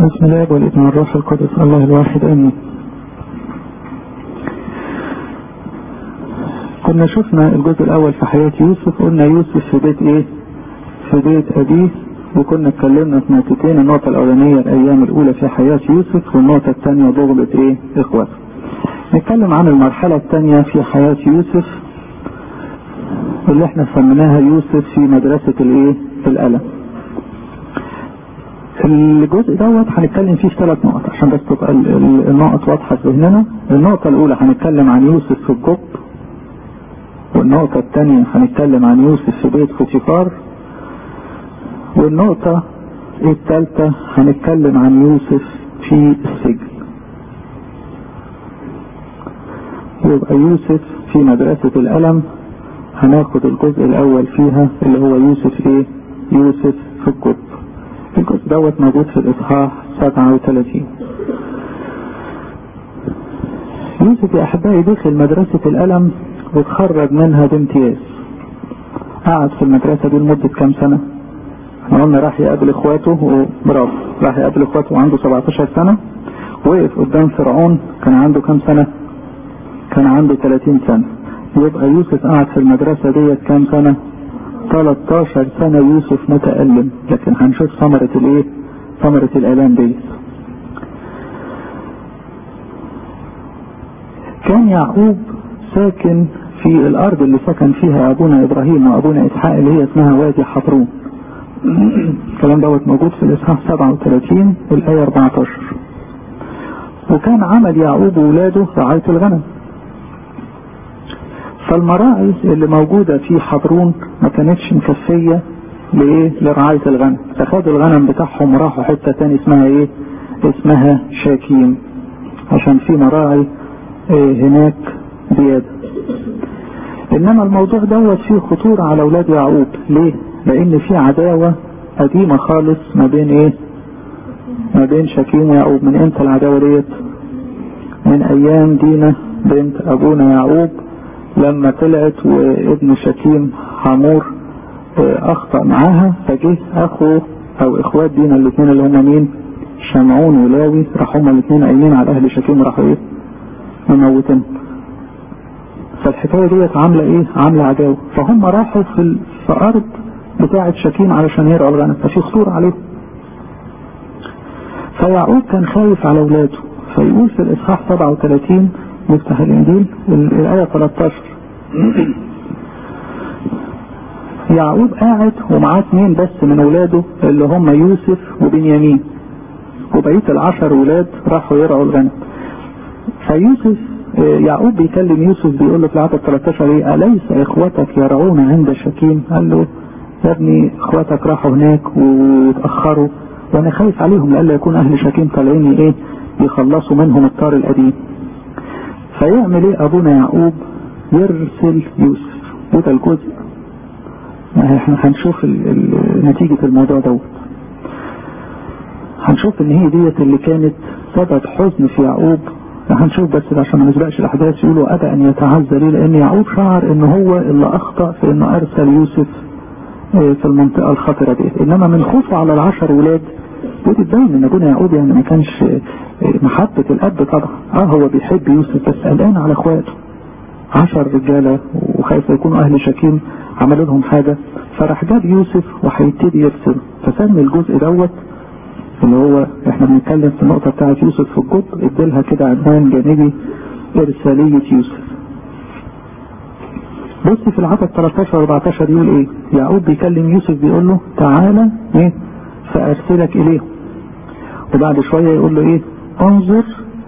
بسم الله والابن والروح القدس الله الواحد امين كنا شفنا الجزء الاول في حياة يوسف قلنا يوسف في بيت ايه في بيت ابيه وكنا اتكلمنا في نقطتين النقطة الاولانية الايام الاولى في حياة يوسف والنقطة الثانية ضغبة ايه اخواته نتكلم عن المرحلة الثانية في حياة يوسف اللي احنا سميناها يوسف في مدرسة الايه الالم الجزء دوت هنتكلم فيه في ثلاث نقط عشان بس تبقى النقط واضحه في ذهننا النقطه الاولى هنتكلم عن يوسف في الجب والنقطه الثانيه هنتكلم عن يوسف في بيت فوتيفار والنقطه الثالثه هنتكلم عن يوسف في السجن يبقى يوسف في مدرسة الألم هناخد الجزء الأول فيها اللي هو يوسف إيه؟ يوسف في الجب الجزء دوت موجود في الإصحاح 37 يوسف يا أحبائي دخل مدرسة الألم وتخرج منها بامتياز قعد في المدرسة دي لمدة كام سنة؟ احنا قلنا راح يقابل اخواته وبرافو راح يقابل اخواته وعنده 17 سنة وقف قدام فرعون كان عنده كام سنة؟ كان عنده 30 سنة يبقى يوسف قعد في المدرسة ديت كام سنة؟ 13 سنة يوسف متألم لكن هنشوف ثمرة الايه ثمرة الالام دي كان يعقوب ساكن في الارض اللي سكن فيها ابونا ابراهيم وابونا اسحاق اللي هي اسمها وادي حطرون الكلام دوت موجود في الاصحاح 37 الايه 14 وكان عمل يعقوب وولاده رعايه الغنم فالمراعي اللي موجودة في حضرون ما كانتش مكفية لإيه لرعاية الغنم فخدوا الغنم بتاعهم وراحوا حتة تاني اسمها إيه اسمها شاكيم عشان في مراعي إيه هناك زيادة إنما الموضوع دوت فيه خطورة على أولاد يعقوب ليه؟ لأن في عداوة قديمة خالص ما بين إيه؟ ما بين شاكيم ويعقوب من إمتى العداوة ديت؟ من أيام دينا بنت أبونا يعقوب لما طلعت وابن شكيم حمور اخطأ معاها فجه اخو او اخوات دينا الاثنين اللي هم مين شمعون ولاوي راحوا هما الاثنين قايمين على اهل شكيم راحوا ايه مموتين فالحكايه ديت عامله ايه عامله عداوه فهم راحوا في في ارض بتاعه شكيم علشان يرعوا الغنم ففي خطوره عليهم فيعقوب كان خايف على اولاده فيقول في الاصحاح 37 نفتح الانجيل الايه 13 يعقوب قاعد ومعاه اثنين بس من اولاده اللي هم يوسف وبنيامين وبقيه العشر ولاد راحوا يرعوا الغنم فيوسف يعقوب بيكلم يوسف بيقول له في العدد 13 ايه اليس اخوتك يرعون عند شكيم قال له يا ابني اخواتك راحوا هناك واتاخروا وانا خايف عليهم لئلا يكون اهل شكيم طالعين ايه يخلصوا منهم الطار القديم فيعمل ايه ابونا يعقوب يرسل يوسف وده الجزء احنا هنشوف نتيجة الموضوع دوت هنشوف ان هي ديت اللي كانت سبب حزن في يعقوب هنشوف بس عشان ما نسبقش الاحداث يقولوا ابى ان يتعزى ليه لان يعقوب شعر ان هو اللي اخطا في انه ارسل يوسف في المنطقه الخطره دي انما من خوفه على العشر ولاد ودي تبين ان ابونا يعقوب يعني ما كانش محبة الاب طبعا اه هو بيحب يوسف بس قلقان على اخواته عشر رجالة وخايف يكونوا اهل شكيم عملوا لهم حاجة فراح جاب يوسف وهيبتدي يرسل فسمي الجزء دوت اللي هو احنا بنتكلم في النقطة بتاعت يوسف في الجب اديلها كده عنوان جانبي ارسالية يوسف بص في العدد 13 و 14 يقول ايه يعقوب بيكلم يوسف بيقول له تعالى ايه فارسلك اليهم وبعد شوية يقول له ايه انظر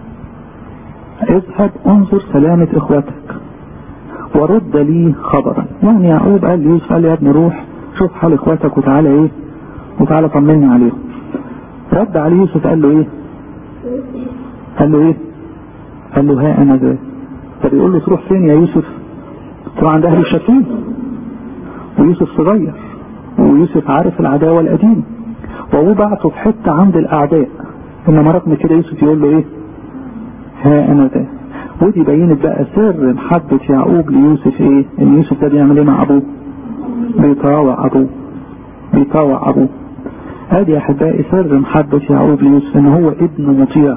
اذهب انظر سلامة اخواتك ورد لي خبرا يعني يعقوب قال ليوسف قال يا ابني روح شوف حال اخواتك وتعالى ايه وتعالى طمني عليهم رد عليه يوسف قال له ايه قال له ايه قال له ها انا ذا فبيقول له تروح فين يا يوسف تروح عند اهل الشكيم ويوسف صغير ويوسف عارف العداوة القديمة وهو بعته في حتة عند الأعداء إنما رغم كده يوسف يقول له إيه ها أنا ده ودي بينت بقى سر محبة يعقوب ليوسف إيه إن يوسف ده بيعمل إيه مع أبوه بيطاوع أبوه بيطاوع أبوه ادي يا احبائي سر محبة يعقوب ليوسف ان هو ابن مطيع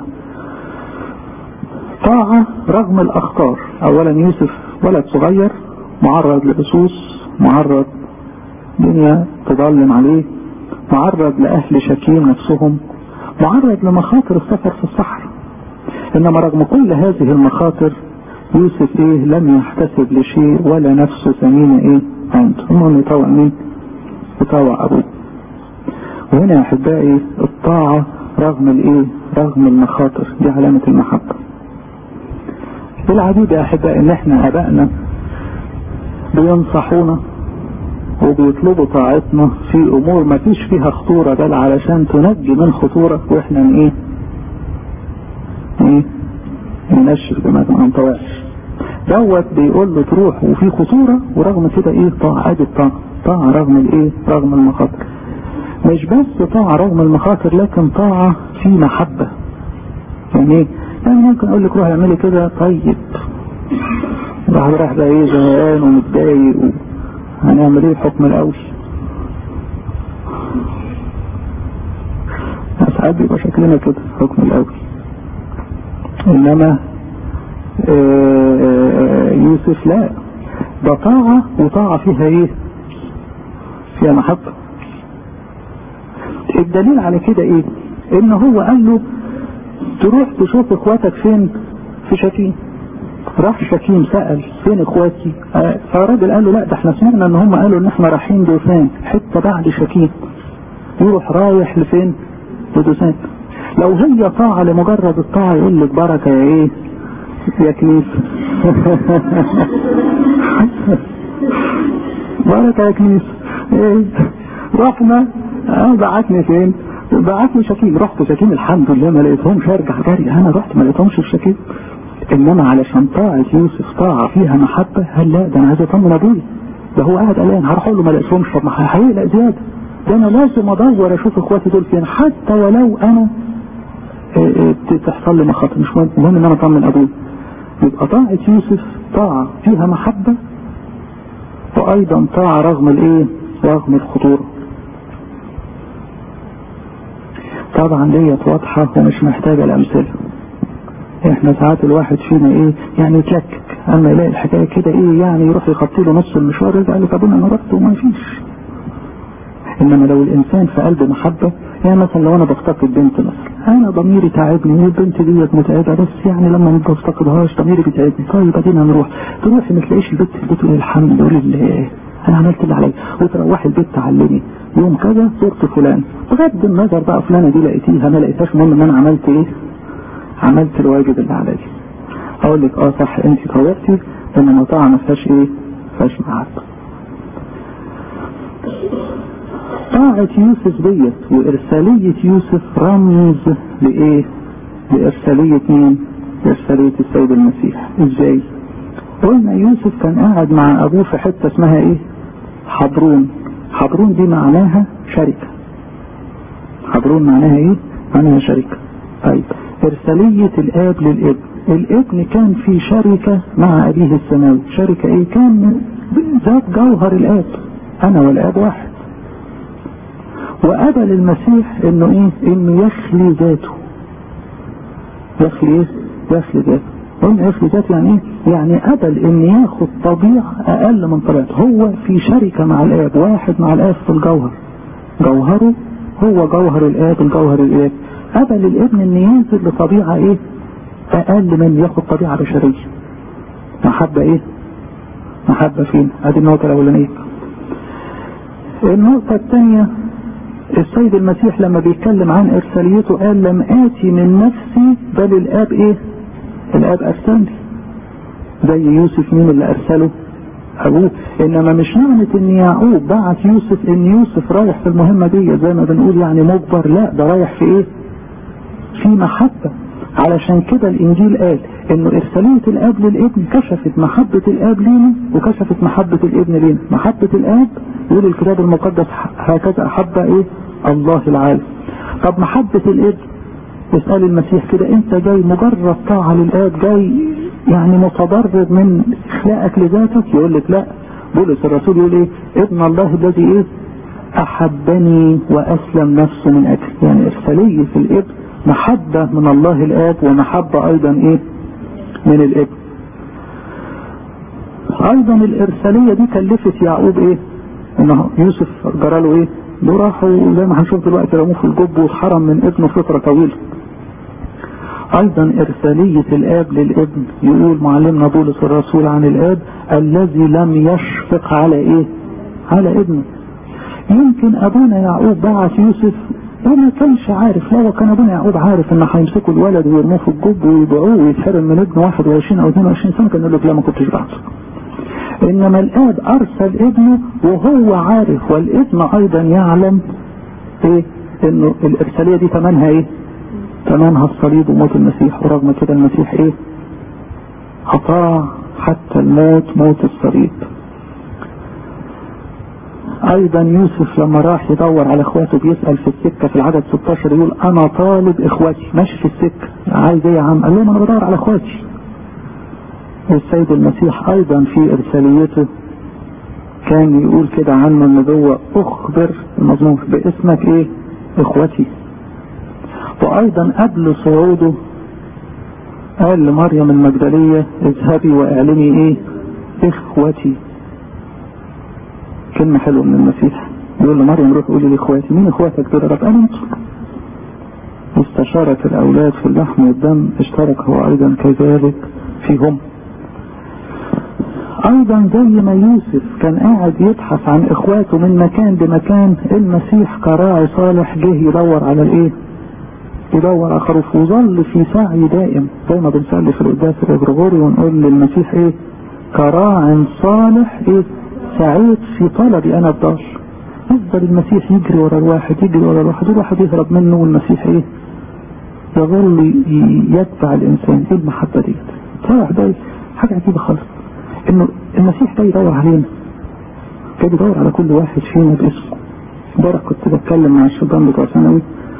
طاعة رغم الاخطار اولا يوسف ولد صغير معرض للصوص معرض دنيا تظلم عليه معرض لأهل شكيم نفسهم معرض لمخاطر السفر في الصحراء إنما رغم كل هذه المخاطر يوسف إيه لم يحتسب لشيء ولا نفسه ثمينة إيه عنده المهم يطوع مين يطوع أبوه وهنا يا أحبائي الطاعة رغم الإيه رغم المخاطر دي علامة المحبة العجيب يا أحبائي إن إحنا أبائنا بينصحونا وبيطلبوا طاعتنا في امور ما فيش فيها خطورة بل علشان تنجي من خطورة واحنا ايه ايه ننشف دماغنا ما نطوعش دوت بيقول له تروح وفي خطورة ورغم كده ايه طاعة ادي الطاعة طاعة رغم الايه رغم المخاطر مش بس طاعة رغم المخاطر لكن طاعة في محبة يعني ايه يعني ممكن اقول لك روح اعملي كده طيب الواحد راح بقى ايه زهقان ومتضايق و... هنعمل ايه الحكم الاول ساعات بيبقى شكلنا كده الحكم الاول انما يوسف لا ده طاعة وطاعة فيها ايه فيها محبة الدليل على كده ايه ان هو قال له تروح تشوف اخواتك فين في شكيم راح شكيم سأل فين اخواتي فالراجل قال له لا ده احنا سمعنا ان هم قالوا ان احنا رايحين دوسان حته بعد شكيم يروح رايح لفين لدوسان لو هي طاعة لمجرد الطاعة يقول لك بركة يا ايه يا كنيسة بركة يا كنيسة ايه رحنا اه بعتني فين بعتني شكيم رحت شكيم الحمد لله ما لقيتهمش ارجع جري انا رحت ما لقيتهمش في شكيم انما علشان طاعة يوسف طاعة فيها محبة هل لا ده انا عايز اطمن ابويا ده هو قاعد قلقان هروح اقول له ما لقيتهمش طب ما هيقلق زيادة ده انا لازم ادور اشوف اخواتي دول فين حتى ولو انا تحصل لي مخاطر مش مهم المهم ان انا اطمن ابويا يبقى طاعة يوسف طاعة فيها محبة وايضا طاعة رغم الايه رغم الخطورة طبعا ديت واضحة ومش محتاجة الامثلة احنا ساعات الواحد فينا ايه يعني يتلكك اما يلاقي الحكايه كده ايه يعني يروح يخطي له نص المشوار يرجع له طب انا رحت وما فيش انما لو الانسان في قلبه محبه يعني مثلا لو انا بفتقد بنت مثلا انا ضميري تعبني والبنت ديت متعبه بس يعني لما ما بفتقدهاش ضميري بيتعبني طيب ادينا نروح تروحي ما تلاقيش البنت في البيت تقول الحمد لله انا عملت اللي عليا وتروحي البيت تعلمي يوم كذا زرت فلان بغض النظر بقى فلانه دي لقيتيها ما لقيتهاش المهم ان انا عملت ايه عملت الواجب اللي عليا اقول لك اه صح انت طوعتي انما طاعه ما فيهاش ايه ما فيهاش محبه طاعة يوسف ديت وإرسالية يوسف رمز لإيه؟ لإرسالية مين؟ لإرسالية السيد المسيح، إزاي؟ قلنا يوسف كان قاعد مع أبوه في حتة اسمها إيه؟ حبرون، حبرون دي معناها شركة. حبرون معناها إيه؟ معناها شركة. طيب إرسالية الآب للابن، الابن كان في شركة مع أبيه السماوي، شركة إيه؟ كان ذات جوهر الآب. أنا والآب واحد. وقبل المسيح انه ايه انه يخلي ذاته يخلي ايه يخلي ذاته قلنا يخلي ذاته يعني ايه يعني قبل ان ياخد طبيعة اقل من طبيعته هو في شركة مع الاب واحد مع الاب في الجوهر جوهره هو جوهر الاب الجوهر الاب قبل الابن ان ينزل لطبيعة ايه اقل من ياخد طبيعة بشرية محبة ايه محبة فين ادي النقطة الاولانية النقطة الثانية السيد المسيح لما بيتكلم عن ارساليته قال لم اتي من نفسي بل الاب ايه الاب ارسلني زي يوسف مين اللي ارسله ابوه انما مش معنى ان يعقوب بعت يوسف ان يوسف رايح في المهمة دي زي ما بنقول يعني مجبر لا ده رايح في ايه في محبة علشان كده الانجيل قال انه ارسالية الاب للابن كشفت محبة الاب لينا وكشفت محبة الابن لينا محبة الاب يقول الكتاب المقدس هكذا احب ايه الله العالم طب محبة الابن يسأل المسيح كده انت جاي مجرد طاعة للاب جاي يعني متضرر من اخلاقك لذاتك يقول لك لا بولس الرسول يقول ايه ابن الله الذي ايه احبني واسلم نفسه من اجلي يعني ارسالية الابن محبة من الله الاب ومحبة ايضا ايه من الابن ايضا الارسالية دي كلفت يعقوب ايه انه يوسف جراله ايه دول راحوا زي ما هنشوف دلوقتي رموه في الجب واتحرم من ابنه فترة طويلة ايضا ارسالية الاب للابن يقول معلمنا بولس الرسول عن الاب الذي لم يشفق على ايه على ابنه يمكن ابونا يعقوب بعث يوسف وما كانش عارف لا كان ابونا يعقوب عارف ان هيمسكوا الولد ويرموه في الجب ويبيعوه ويتحرم من ابنه 21 او 22 سنه كان يقول لك لا ما كنتش بعثه انما الاب ارسل ابنه وهو عارف والابن ايضا يعلم ايه انه الارساليه دي ثمنها ايه ثمنها الصليب وموت المسيح ورغم كده المسيح ايه اطاع حتى الموت موت الصليب ايضا يوسف لما راح يدور على اخواته بيسأل في السكة في العدد 16 يقول انا طالب اخواتي ماشي في السكة عايز ايه يا عم قال لهم انا بدور على اخواتي والسيد المسيح ايضا في ارساليته كان يقول كده عنه النبوة اخبر المضمون باسمك ايه اخوتي وايضا قبل صعوده قال لمريم المجدلية اذهبي واعلمي ايه اخوتي كلمة حلوة من المسيح يقول لمريم روح قولي لاخواتي مين اخواتك دول رب قال انتوا استشارك الاولاد في اللحم والدم اشترك هو ايضا كذلك فيهم ايضا زي ما يوسف كان قاعد يبحث عن اخواته من مكان لمكان المسيح كراعي صالح جه يدور على الايه يدور على خروف وظل في سعي دائم زي ما بنصلي في القداس الغرغوري ونقول للمسيح ايه كراع صالح ايه سعيت في طلبي انا الدار يفضل المسيح يجري ورا الواحد يجري ورا الواحد الواحد يهرب منه والمسيح ايه يظل يتبع الانسان ايه المحبه ديت صراحه ده حاجه عجيبه خالص انه المسيح ده يدور علينا كان بيدور على كل واحد فينا باسمه امبارح كنت بتكلم مع الشبان بتوع ثانوي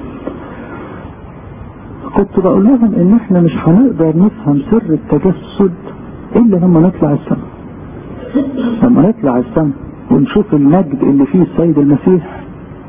كنت بقول لهم ان احنا مش هنقدر نفهم سر التجسد الا لما نطلع السماء لما نطلع السماء ونشوف المجد اللي فيه السيد المسيح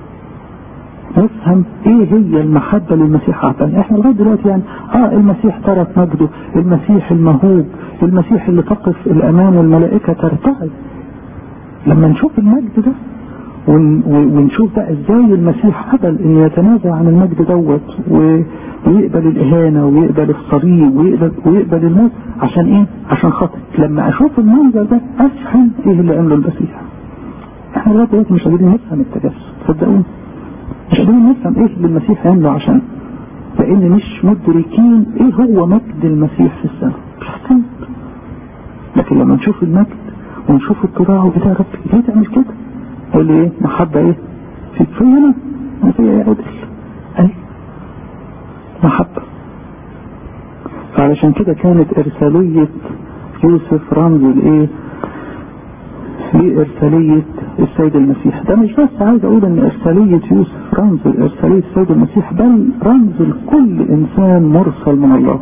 نفهم ايه هي المحبة للمسيح اعطانا احنا لغاية دلوقتي يعني اه المسيح ترك مجده المسيح المهوب المسيح اللي تقف الامام والملائكة ترتعد لما نشوف المجد ده ون ونشوف بقى ازاي المسيح قبل ان يتنازل عن المجد دوت ويقبل الاهانة ويقبل الصليب ويقبل, ويقبل الموت عشان ايه عشان خاطر لما اشوف المنظر ده افهم ايه اللي عمله المسيح احنا لغايه دلوقتي مش قادرين نفهم التجسد صدقوني مش قادرين نفهم ايه اللي المسيح عمله عشان لان مش مدركين ايه هو مجد المسيح في السماء مش حاسين لكن لما نشوف المجد ونشوف الطباع وبتاع رب ليه تعمل كده يقول لي ايه محبة ايه في فينا ما فيها ايه عدل اي محبة فعلشان كده كانت ارسالية يوسف رمز الايه لإرسالية السيد المسيح ده مش بس عايز أقول إن إرسالية يوسف رمز لإرسالية السيد المسيح بل رمز لكل إنسان مرسل من الله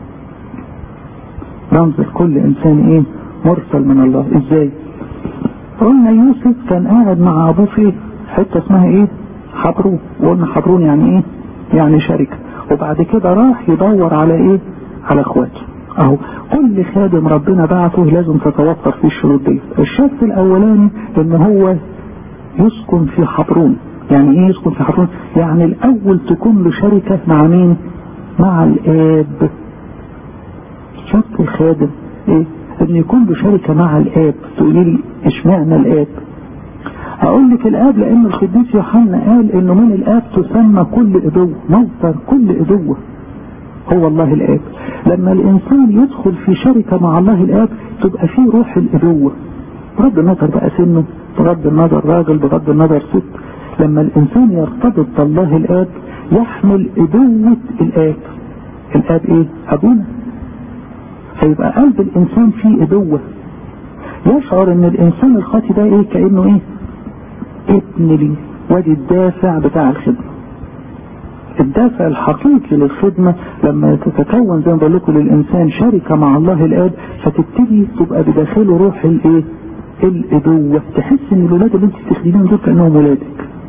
رمز لكل إنسان إيه مرسل من الله إزاي قلنا يوسف كان قاعد مع أبوه في حتة اسمها إيه حبرون وقلنا حبرون يعني إيه يعني شركة وبعد كده راح يدور على إيه على إخواته اهو كل خادم ربنا بعثه لازم تتوفر فيه الشروط دي الشرط الاولاني ان هو يسكن في حبرون يعني ايه يسكن في حبرون يعني الاول تكون له شركة مع مين مع الاب شرط الخادم ايه ان يكون له شركة مع الاب تقولي لي اشمعنى الاب اقول لك الاب لان القديس يوحنا قال انه من الاب تسمى كل ابوه مصدر كل ابوه هو الله الاب لما الانسان يدخل في شركة مع الله الاب تبقى فيه روح الابوة بغض النظر بقى سنه بغض النظر راجل بغض النظر ست لما الانسان يرتبط بالله الاب يحمل ابوة الاب الاب ايه ابونا فيبقى قلب الانسان فيه ابوة يشعر ان الانسان الخاطي ده ايه كأنه ايه ابن لي وادي الدافع بتاع الخدمة الدافع الحقيقي للخدمة لما تتكون زي ما بقول لكم للإنسان شركة مع الله الآب فتبتدي تبقى بداخله روح الإيه؟ الأبوة تحس إن الولاد اللي أنت بتخدميهم دول كأنهم ولادك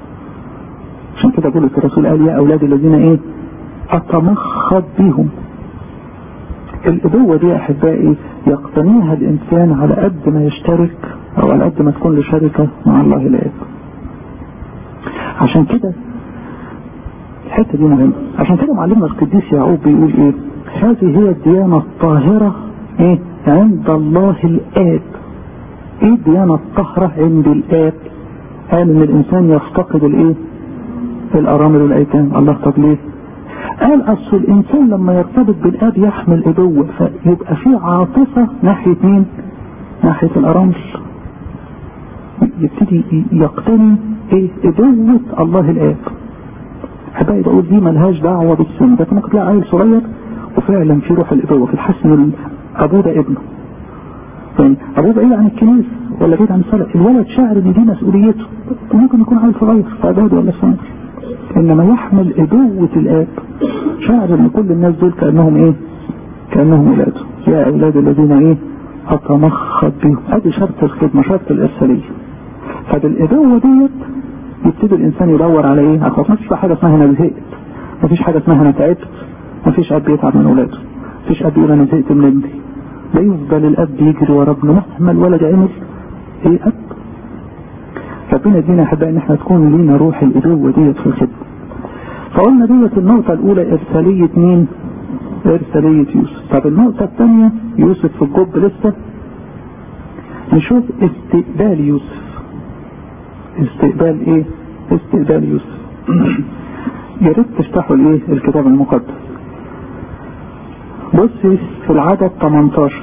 عشان كده بولس الرسول قال يا اولاد الذين ايه اتمخض بهم الابوة دي يا احبائي يقتنيها الانسان على قد ما يشترك او على قد ما تكون له شركة مع الله الاب عشان كده الحتة دي مهمة عشان كده معلمنا القديس يعقوب بيقول ايه هذه هي الديانة الطاهرة ايه عند الله الاب ايه الديانة الطاهرة عند الاب قال ان الانسان يفتقد الايه الارامل والايتام الله طب ليه قال اصل الانسان لما يرتبط بالاب يحمل ابوه فيبقى في عاطفة ناحية مين ناحية الارامل يبتدي يقتني ايه ابوة الله الاب حبايبي بقول دي ملهاش دعوة بالسن ده ممكن تلاقي عيل صغير وفعلا في روح الابوة في تحس ان ابوه ده ابنه يعني ابوه بعيد عن الكنيسة ولا بعيد عن الصلاة الولد شاعر ان دي مسؤوليته ممكن يكون عيل صغير في اعدادي ولا سنة انما يحمل ابوة الاب شاعر ان كل الناس دول كأنهم ايه كأنهم ولاده يا اولاد الذين ايه اتمخض بهم ادي شرط الخدمة شرط الارسالية فبالابوة ديت يبتدي الانسان يدور على ايه اخوات ما فيش حاجة اسمها انا زهقت ما فيش حاجة اسمها انا تعبت ما فيش اب يتعب من اولاده ما فيش اب يقول انا زهقت من ابني لا يفضل الاب يجري ورا ابنه مهما الولد عمل ايه اب ربنا يدينا احبائي ان احنا تكون لينا روح الابوة ديت في الخدمة فقلنا ديت النقطة الاولى ارسالية مين ارسالية يوسف طب النقطة الثانية يوسف في الجب لسه نشوف استقبال يوسف استقبال ايه استقبال يوسف يا ريت تفتحوا الايه الكتاب المقدس بصي في العدد 18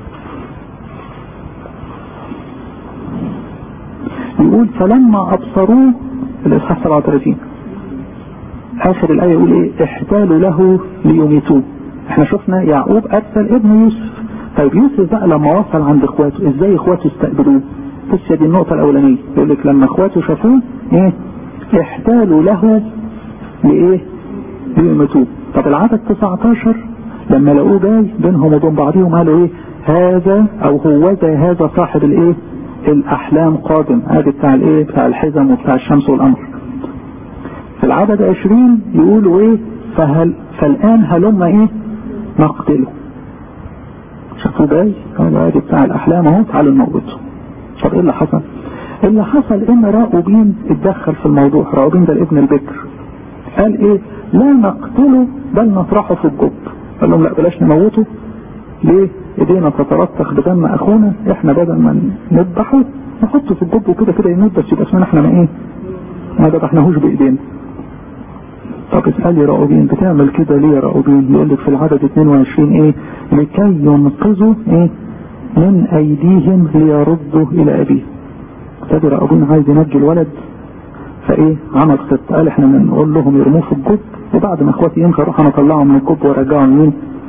يقول فلما ابصروه الاصحاح 37 اخر الايه يقول ايه احتالوا له ليميتوه احنا شفنا يعقوب ارسل ابن يوسف طيب يوسف بقى لما وصل عند اخواته ازاي اخواته استقبلوه بص دي النقطة الاولانية يقول لك لما اخواته شافوه ايه احتالوا له لايه ليميتوه طب العدد 19 لما لقوه جاي بينهم وبين بعضهم قالوا ايه هذا او هو ذا هذا صاحب الايه الاحلام قادم هذا بتاع الايه بتاع الحزم وبتاع الشمس والقمر في العدد 20 يقولوا ايه فهل فالان هلم ايه نقتله شافوه جاي قالوا هذا بتاع الاحلام اهو تعالوا نموته طب ايه اللي حصل اللي حصل ان راؤوبين اتدخل في الموضوع راؤوبين ده الابن البكر قال ايه لا نقتله بل نطرحه في الجب قال لهم لا بلاش نموته ليه ايدينا تترسخ بدم اخونا احنا بدل ما نذبحه نحطه في الجب وكده كده يموت بس يبقى اسمنا احنا ما ايه ما ذبحناهوش بايدينا طب اسألي راؤوبين بتعمل كده ليه يا راؤوبين يقول لك في العدد 22 ايه لكي ينقذوا ايه من ايديهم ليردوا الى ابيه ابتدى راؤوبين عايز ينجي الولد فايه عمل خطه قال احنا نقول لهم يرموه في الجب وبعد ما اخواتي يمشي اروح انا اطلعه من الجب وارجعه لمين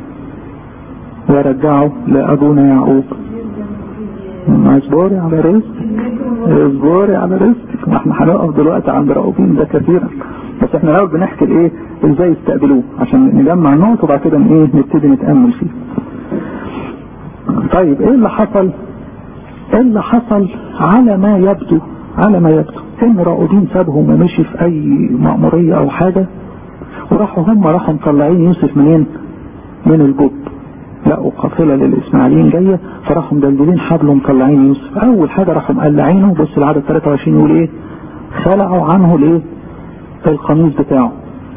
وارجعه لابونا يعقوب اصبري على رزقك اصبري على رزقك ما احنا هنقف دلوقتي عند راؤوبين ده كثيرا بس احنا الاول بنحكي الايه ازاي يستقبلوه عشان نجمع النقط وبعد كده ايه نبتدي نتامل فيه طيب ايه اللي حصل ايه اللي حصل على ما يبدو على ما يبدو ان راؤوبين سابهم ومشي في اي مأمورية او حاجة وراحوا هم راحوا مطلعين يوسف منين من الجب لقوا قافلة للإسماعيليين جاية فراحوا مدلدلين حبل ومطلعين يوسف أول حاجة راحوا مقلعينه بص العدد 23 يقول إيه خلعوا عنه الإيه القميص بتاعه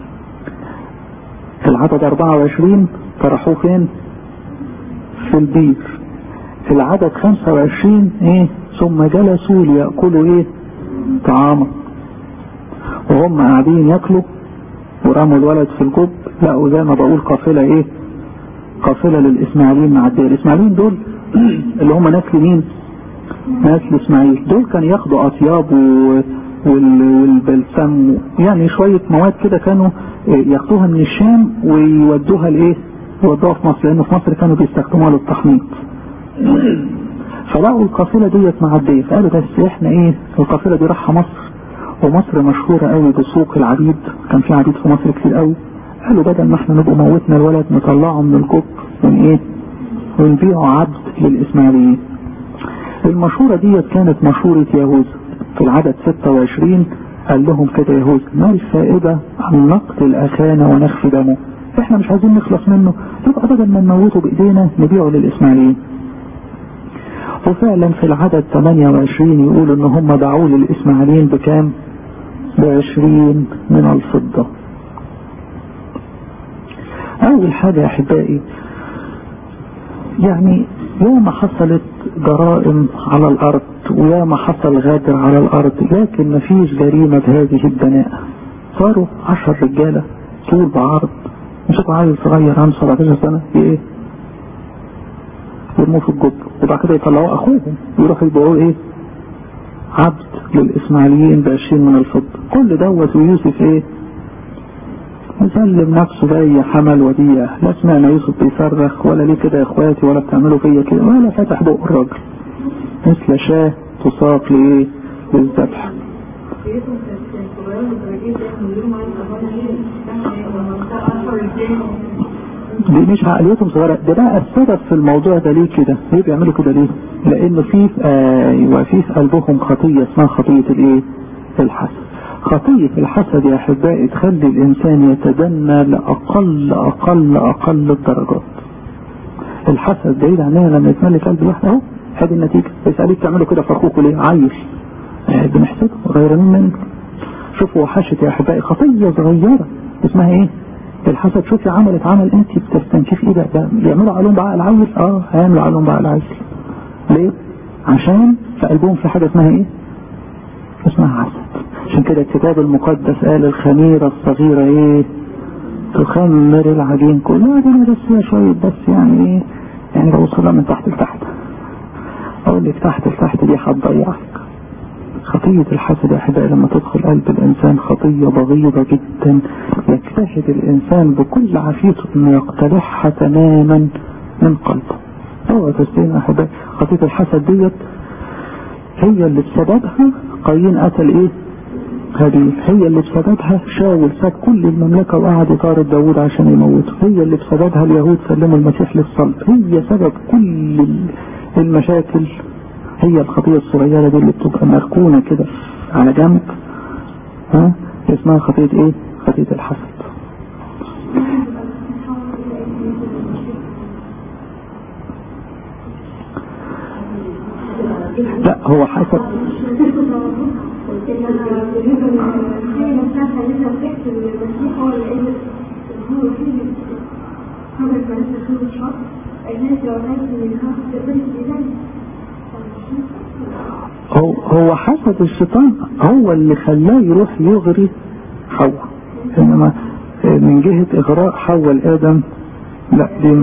في العدد 24 طرحوه فين في البير في العدد 25 إيه ثم جلسوا ليأكلوا إيه طعاما وهم قاعدين ياكلوا ورموا الولد في الجب لقوا زي ما بقول قافلة ايه قافلة للاسماعيليين معدية الاسماعيليين دول اللي هم نسل مين نسل اسماعيل دول كانوا ياخدوا اطياب و... والبلسم يعني شوية مواد كده كانوا ياخدوها من الشام ويودوها لايه يودوها في مصر لانه في مصر كانوا بيستخدموها للتحنيط فلقوا القافلة ديت معدية فقالوا بس احنا ايه القافلة دي رايحة مصر ومصر مشهورة قوي بسوق العبيد كان في عبيد في مصر كتير قوي قالوا بدل ما احنا نبقى موتنا الولد نطلعه من الكوك من ايه ونبيعه عبد للاسماعيليين المشهورة ديت كانت مشهورة يهوذا في العدد 26 قال لهم كده يهوذا ما الفائدة عن نقتل أخانا ونخفي دمه احنا مش عايزين نخلص منه يبقى بدل ما نموته بإيدينا نبيعه للإسماعيليين وفعلا في العدد 28 يقول ان هم باعوه للإسماعيليين بكام بعشرين من الفضة أول حاجة يا أحبائي يعني ياما حصلت جرائم على الأرض وياما حصل غادر على الأرض لكن مفيش جريمة بهذه الدناءة صاروا عشر رجالة طول بعرض مسكوا عيل صغير عنده 17 سنة في ايه؟ يرموه في الجب وبعد كده يطلعوه أخوهم ويروحوا يبيعوه ايه؟ عبد للإسماعيليين بعشرين من الفضة كل دوت ويوسف ايه؟ مسلم نفسه زي حمل وديع لا سمعنا يوسف بيصرخ ولا ليه كده يا اخواتي ولا بتعملوا فيا كده ولا فتح بق الراجل مثل شاه تساق لايه للذبح دي مش عقليتهم صغيرة ده بقى السبب في الموضوع ده ليه كده ليه بيعملوا كده ليه لانه في ايوه في في قلبهم خطية اسمها خطية الايه الحسد خطية الحسد يا أحبائي تخلي الإنسان يتدنى لأقل أقل أقل الدرجات الحسد بعيد عننا لما يتملك قلب الواحد أهو هذه النتيجة اسأليك تعملوا كده في أخوكوا ليه عايش بنحسده غيرانين منه شوفوا وحشت يا أحبائي خطية صغيرة اسمها إيه الحسد شوفي عملت عمل أنت بتستنكف إيه ده, ده يعملوا عليهم بعقل عيل أه هيعملوا عليهم بعقل عيل ليه؟ عشان في قلبهم في حاجة اسمها إيه؟ اسمها حسد عشان كده الكتاب المقدس قال الخميرة الصغيرة ايه تخمر العجين كله دي بس فيها شوية بس يعني ايه يعني بوصلها من تحت لتحت اقول لك تحت لتحت دي هتضيعك خطية الحسد يا احبائي لما تدخل قلب الانسان خطية بغيضة جدا يجتهد الانسان بكل عافيته انه يقتلعها تماما من قلبه هو تسليم يا احبائي خطية الحسد ديت هي اللي بسببها قايين قتل ايه هابيل هي اللي بسببها شاول ساب كل المملكة وقعد يطارد داود عشان يموته هي اللي بسببها اليهود سلموا المسيح للصلب هي سبب كل المشاكل هي الخطية الصغيرة دي اللي بتبقى مركونة كده على جنب ها اسمها خطية ايه خطية الحسد لا هو حسد هو هو حسد الشيطان هو اللي خلاه يروح يغري حواء انما من جهة اغراء حواء لادم لا دي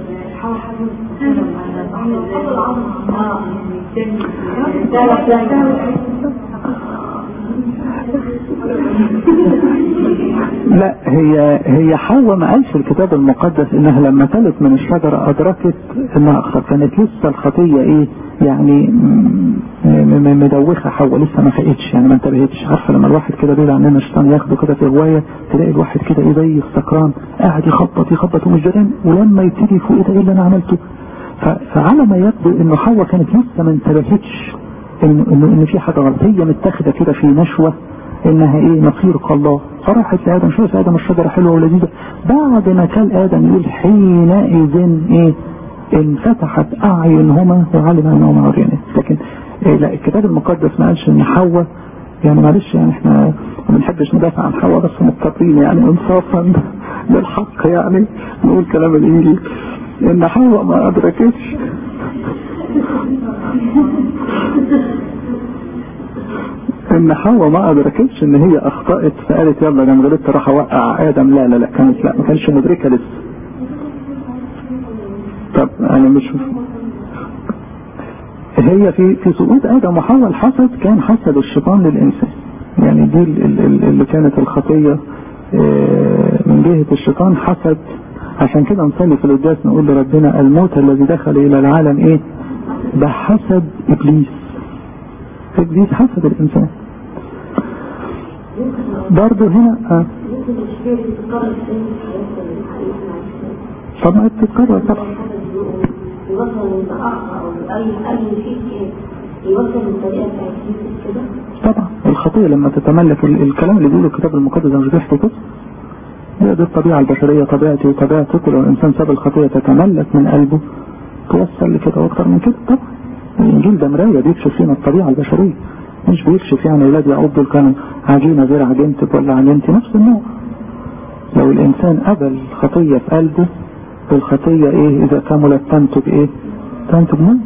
لا هي هي حواء ما قالش الكتاب المقدس انها لما كلت من الشجرة ادركت انها اخطر كانت لسه الخطية ايه يعني مدوخة حواء لسه ما فقتش يعني ما انتبهتش عارفة لما الواحد كده بعيد عننا الشيطان ياخده كده في هواية تلاقي الواحد كده ايه زي السكران قاعد يخبط يخبط ومش دارين ولما يبتدي فوق ايه ده ايه اللي انا عملته فعلى ما يبدو انه حواء كانت لسه ما انتبهتش انه انه ان في حاجه غلط هي متاخده كده في نشوه انها ايه نصيرك الله فراحت لادم شوف ادم الشجره حلوه ولذيذه بعد ما كان ادم يقول حينئذ ايه انفتحت اعينهما وعلم انهما عريانين لكن إيه لا الكتاب المقدس ما قالش ان حواء يعني معلش يعني احنا ما بنحبش ندافع عن حواء بس مضطرين يعني انصافا للحق يعني نقول كلام الانجيل ان حواء ما ادركتش ان حواء ما ادركتش ان هي اخطأت فقالت يلا انا غلطت راح اوقع ادم لا لا لا كانت لا ما كانش مدركه لسه طب انا مش هي في في سقوط ادم وحواء الحسد كان حسد الشيطان للانسان يعني دي اللي كانت الخطيه من جهه الشيطان حسد عشان كده نصلي في القداس نقول لربنا الموت الذي دخل الى العالم ايه ده حسد ابليس ابليس حسد الانسان برضه هنا آه. طب ما بتتكرر طبعا يوصل لضعف او اي اي شيء يوصل للطريقه بتاعت كده طبعا الخطية لما تتملك الكلام اللي بيقوله الكتاب المقدس مش بيحكي كده هي دي الطبيعة البشرية طبيعتي وطبيعتك ولو الإنسان ساب الخطية تتملك من قلبه توصل لكده وأكتر من كده طبعا الإنجيل ده مراية بيكشف فينا الطبيعة البشرية مش بيكشف يعني أولاد يعقوب دول كانوا عجينة غير عجينتك ولا عجينتي نفس النوع لو الإنسان قبل خطية في قلبه الخطية إيه إذا كملت تنتج إيه تنتج موت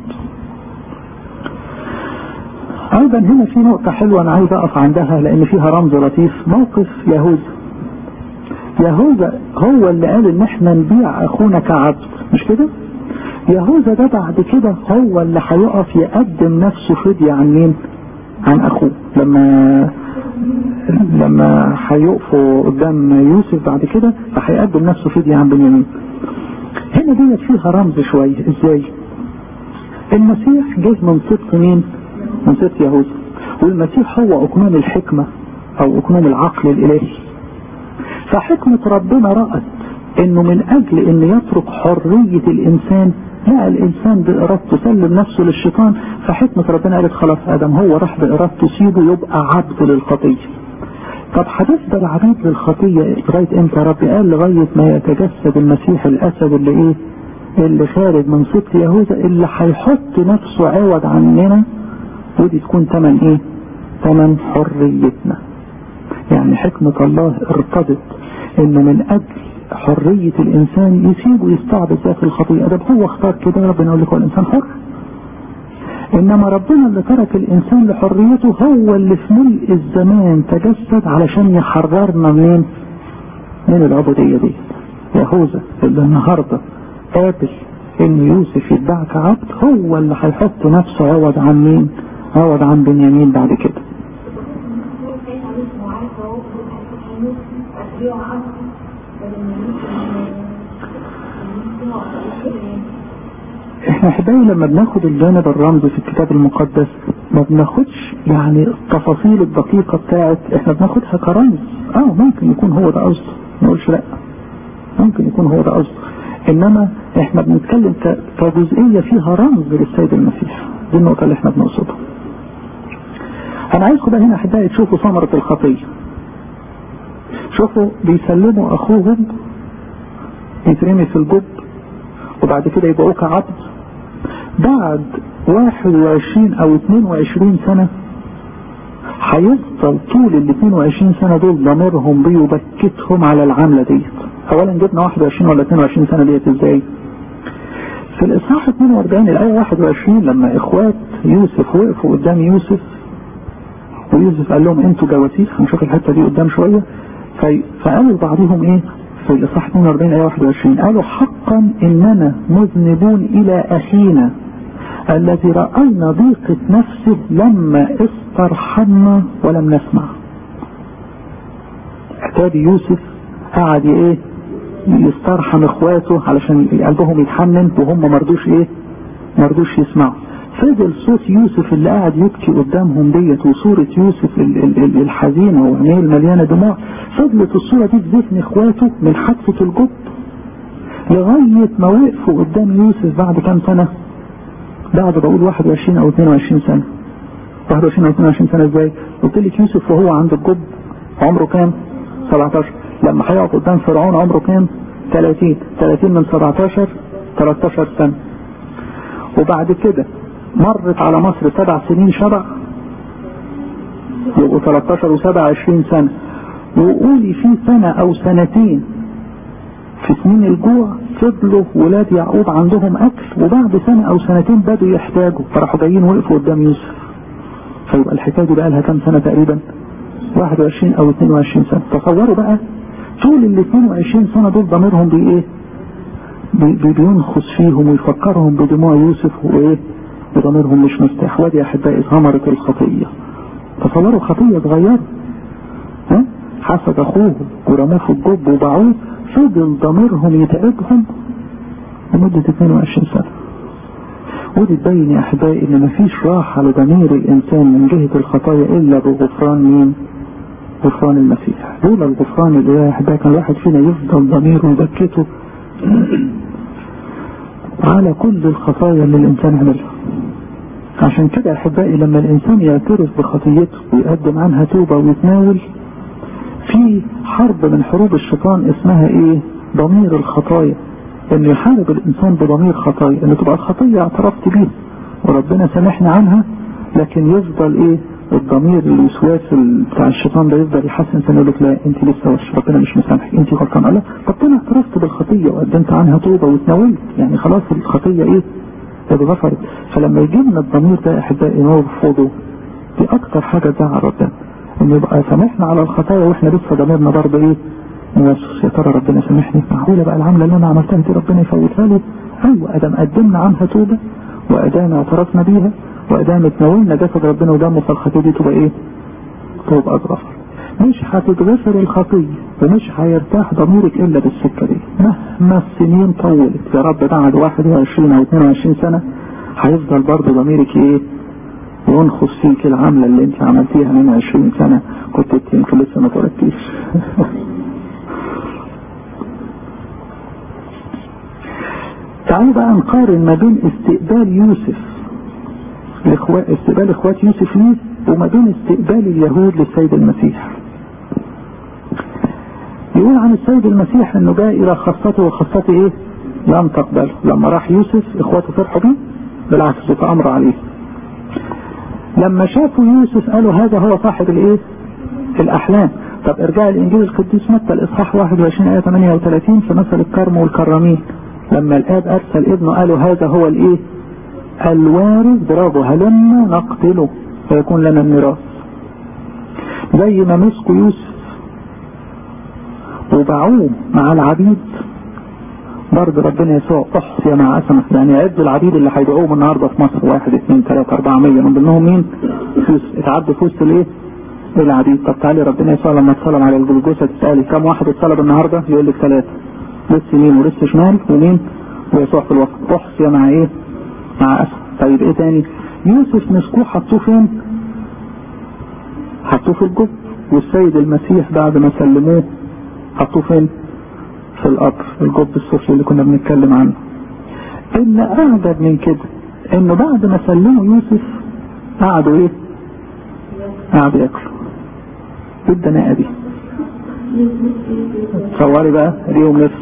أيضا هنا في نقطة حلوة أنا عايز أقف عندها لأن فيها رمز لطيف موقف يهوذا يهوذا هو اللي قال إن إحنا نبيع أخونا كعبد مش كده؟ يهوذا ده بعد كده هو اللي هيقف يقدم نفسه فدية عن مين؟ عن أخوه لما لما هيقفوا قدام يوسف بعد كده فهيقدم نفسه فدية عن بنيامين. هنا ديت فيها رمز شوية ازاي؟ المسيح جه من صدق مين؟ من صدق يهوذا والمسيح هو أكمام الحكمة أو أكمام العقل الإلهي فحكمة ربنا رأت إنه من أجل إن يترك حرية الإنسان لا الإنسان بإرادته سلم نفسه للشيطان فحكمة ربنا قالت خلاص آدم هو راح بإرادته سيبه يبقى عبد للخطية طب هتفضل عبيد للخطية لغاية امتى ربي قال لغاية ما يتجسد المسيح الأسد اللي إيه اللي خارج من صدق يهوذا اللي هيحط نفسه عوض عننا ودي تكون تمن ايه تمن حريتنا يعني حكمة الله ارتضت ان من اجل حرية الانسان يسيبه يستعبد ذات الخطيئة ده هو اختار كده ربنا يقول لك هو الانسان حر انما ربنا اللي ترك الانسان لحريته هو اللي في ملء الزمان تجسد علشان يحررنا منين من العبودية دي يهوذا اللي النهارده قابل ان يوسف يتباع كعبد هو اللي هيحط نفسه عوض عن مين عوض عن بنيامين بعد كده احنا احبائي لما بناخد الجانب الرمزي في الكتاب المقدس ما بناخدش يعني التفاصيل الدقيقة بتاعت احنا بناخدها كرمز اه ممكن يكون هو ده قصده ما نقولش لا ممكن يكون هو ده قصده انما احنا بنتكلم كجزئية فيها رمز للسيد المسيح دي النقطة اللي احنا بنقصدها انا عايزكم بقى هنا احبائي تشوفوا ثمرة الخطية شوفوا بيسلموا اخوهم يترمي في الجب وبعد كده يبقوا كعبد بعد 21 او 22 سنة هيفضل طول ال 22 سنة دول ضميرهم بيبكتهم على العملة ديت اولا جبنا 21 ولا 22 سنة ديت ازاي في الاصحاح 42 الايه 21 لما اخوات يوسف وقفوا قدام يوسف ويوسف قال لهم انتوا جواسيس هنشوف الحته دي قدام شويه فقالوا لبعضهم ايه في الاصحاح 42 ايه 21 قالوا حقا اننا مذنبون الى اخينا الذي راينا ضيقه نفسه لما استرحمنا ولم نسمع اعتادي يوسف قعد ايه يسترحم اخواته علشان قلبهم يتحنن وهم مرضوش ايه مرضوش يسمعوا فضل صوت يوسف اللي قاعد يبكي قدامهم ديت وصورة يوسف الحزينة وعينيه المليانة دموع فضلت الصورة دي في ذهن اخواته من حادثة الجب لغاية ما وقفوا قدام يوسف بعد كام سنة بعد بقول 21 او 22 سنة 21 او 22 سنة ازاي قلت لك يوسف وهو عند الجب عمره كام 17 لما هيقف قدام فرعون عمره كام 30 30 من 17 13 سنة وبعد كده مرت على مصر سبع سنين شرع يبقوا 13 وسبع 20 سنة وقولي في سنة او سنتين في سنين الجوع فضلوا ولاد يعقوب عندهم اكل وبعد سنة او سنتين بدوا يحتاجوا فراحوا جايين وقفوا قدام يوسف فيبقى الحكاية دي بقى لها كام سنة تقريبا 21 او 22 سنة تصوروا بقى طول ال 22 سنة دول ضميرهم بي ايه بي بينخص فيهم ويفكرهم بدموع يوسف وايه وضميرهم مش مرتاح وادي احبائي ثمرة الخطية تصوروا خطية صغيرة ها حسد اخوه ورموه في الجب وباعوه فضل ضميرهم يتعبهم لمدة 22 سنة ودي تبين يا احبائي ان مفيش راحة لضمير الانسان من جهة الخطايا الا بغفران مين غفران المسيح لولا الغفران اللي يا احبائي كان الواحد فينا يفضل ضميره يبكته على كل الخطايا اللي الانسان عملها عشان كده احبائي لما الانسان يعترف بخطيته ويقدم عنها توبه ويتناول في حرب من حروب الشيطان اسمها ايه ضمير الخطايا انه يحارب الانسان بضمير خطايا ان تبقى الخطيه اعترفت بيها وربنا سامحني عنها لكن يفضل ايه الضمير الوسواس بتاع الشيطان ده يفضل يحسن يقول لك لا انت لسه وش ربنا مش مسامحك انت غلطان لا طب انا اعترفت بالخطيه وقدمت عنها توبه واتناولت يعني خلاص الخطيه ايه اتغفرت فلما يجي لنا الضمير ده يا احبائي نرفضه دي اكتر حاجه تزعل ربنا ان يبقى سامحنا على الخطايا واحنا لسه ضميرنا برضه ايه موسوس يا ترى ربنا سامحني معقوله بقى العمله اللي انا عملتها دي ربنا يفوتها لي ايوه ادم قدمنا عنها توبه وادام اعترفنا بيها وادام اتناولنا جسد ربنا ودمه فالخطيه دي تبقى ايه؟ تبقى اتغفر مش هتتغفر الخطيه ومش هيرتاح ضميرك الا بالسكه دي مهما السنين طولت يا رب بعد 21 او 22 سنه هيفضل برضه ضميرك ايه؟ ينخص فيك العمله اللي انت عملتيها من 20 سنه كنت يمكن لسه ما اتولدتيش تعالوا بقى نقارن ما بين استقبال يوسف الإخوة... استقبال اخوات يوسف ليه وما بين استقبال اليهود للسيد المسيح يقول عن السيد المسيح انه جاء الى خاصته وخاصته ايه لم تقبله لما راح يوسف اخواته فرحوا بيه بالعكس تأمر عليه لما شافوا يوسف قالوا هذا هو صاحب الايه الاحلام طب ارجع الانجيل القديس متى الاصحاح 21 ايه 38 في مثل الكرم والكرامين لما الاب ارسل ابنه قالوا هذا هو الايه الوارث برافو هلما نقتله فيكون لنا الميراث زي ما مسكوا يوسف وباعوه مع العبيد برضه ربنا يسوع احصي مع اسمه يعني عد العبيد اللي هيبيعوهم النهارده في مصر واحد اثنين ثلاثة أربعة مية من ضمنهم مين؟ فلوس اتعدوا في وسط الايه؟ العبيد طب تعالي ربنا يسوع لما اتصلب على الجلجوسة تسألي كم واحد اتصلب النهارده؟ يقول لك ثلاثة لسه يمين ولسه شمال ومين؟ ويسوع في الوسط احصي مع ايه؟ مع اسد طيب ايه تاني يوسف مسكوه حطوه فين حطوه في الجب والسيد المسيح بعد ما سلموه حطوه فين في القبر الجب السفلي اللي كنا بنتكلم عنه ان اعجب من كده انه بعد ما سلموا يوسف قعدوا ايه قعدوا ياكلوا ايه الدناءة دي تصوري بقى ليهم نفس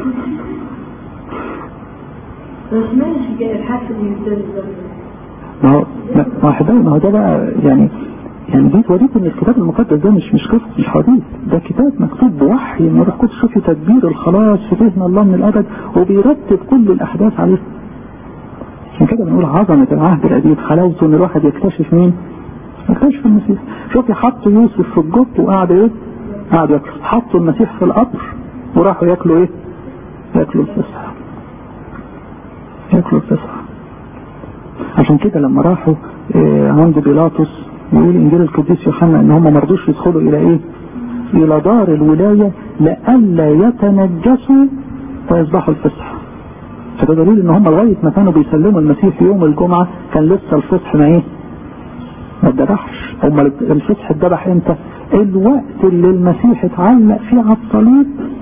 ما هو ما هو ما هو ده بقى يعني يعني دي توريك ان الكتاب المقدس ده مش مش قصه مش حديث ده كتاب مكتوب بوحي من روح القدس شوفي تدبير الخلاص في فهم الله من الابد وبيرتب كل الاحداث عليه عشان كده بنقول عظمه العهد القديم حلاوته ان الواحد يكتشف مين؟ يكتشف المسيح شوفي حطوا يوسف في الجب وقعدوا ايه؟ قعدوا ياكلوا حطوا المسيح في القبر وراحوا ياكلوا ايه؟ ياكلوا الفسحه ياكلوا الفسحه عشان كده لما راحوا إيه عند بيلاطس يقول انجيل القديس يوحنا ان هم ما رضوش يدخلوا الى ايه الى دار الولايه لئلا يتنجسوا ويذبحوا الفصح فده دليل ان هم لغايه ما كانوا بيسلموا المسيح يوم الجمعه كان لسه الفصح ما ايه ما اتذبحش هم الفصح اتذبح امتى الوقت اللي المسيح اتعلق فيه على الصليب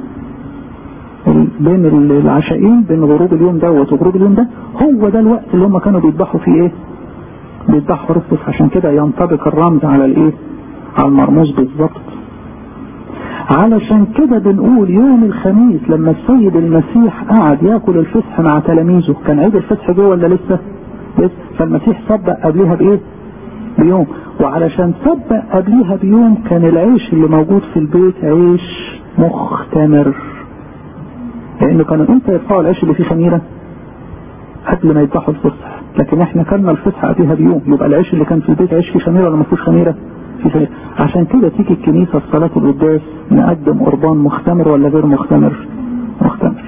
بين العشائين بين غروب اليوم دوت وغروب اليوم ده هو ده الوقت اللي هم كانوا بيذبحوا فيه ايه بيذبحوا رفض عشان كده ينطبق الرمز على الايه على المرموز بالظبط علشان كده بنقول يوم الخميس لما السيد المسيح قعد ياكل الفسح مع تلاميذه كان عيد الفسح جوه ولا لسه لسه فالمسيح سبق قبلها بايه بيوم وعلشان سبق قبلها بيوم كان العيش اللي موجود في البيت عيش مختمر لانه كانوا امتى يرفعوا العيش اللي فيه خميره قبل ما يذبحوا الفسح لكن احنا كلنا الفسحة قبلها بيوم يبقى العيش اللي كان في البيت عيش فيه خميره ولا ما فيهوش خميره؟ في خميره عشان كده تيجي الكنيسه في صلاه القداس نقدم قربان مختمر ولا غير مختمر؟ مختمر.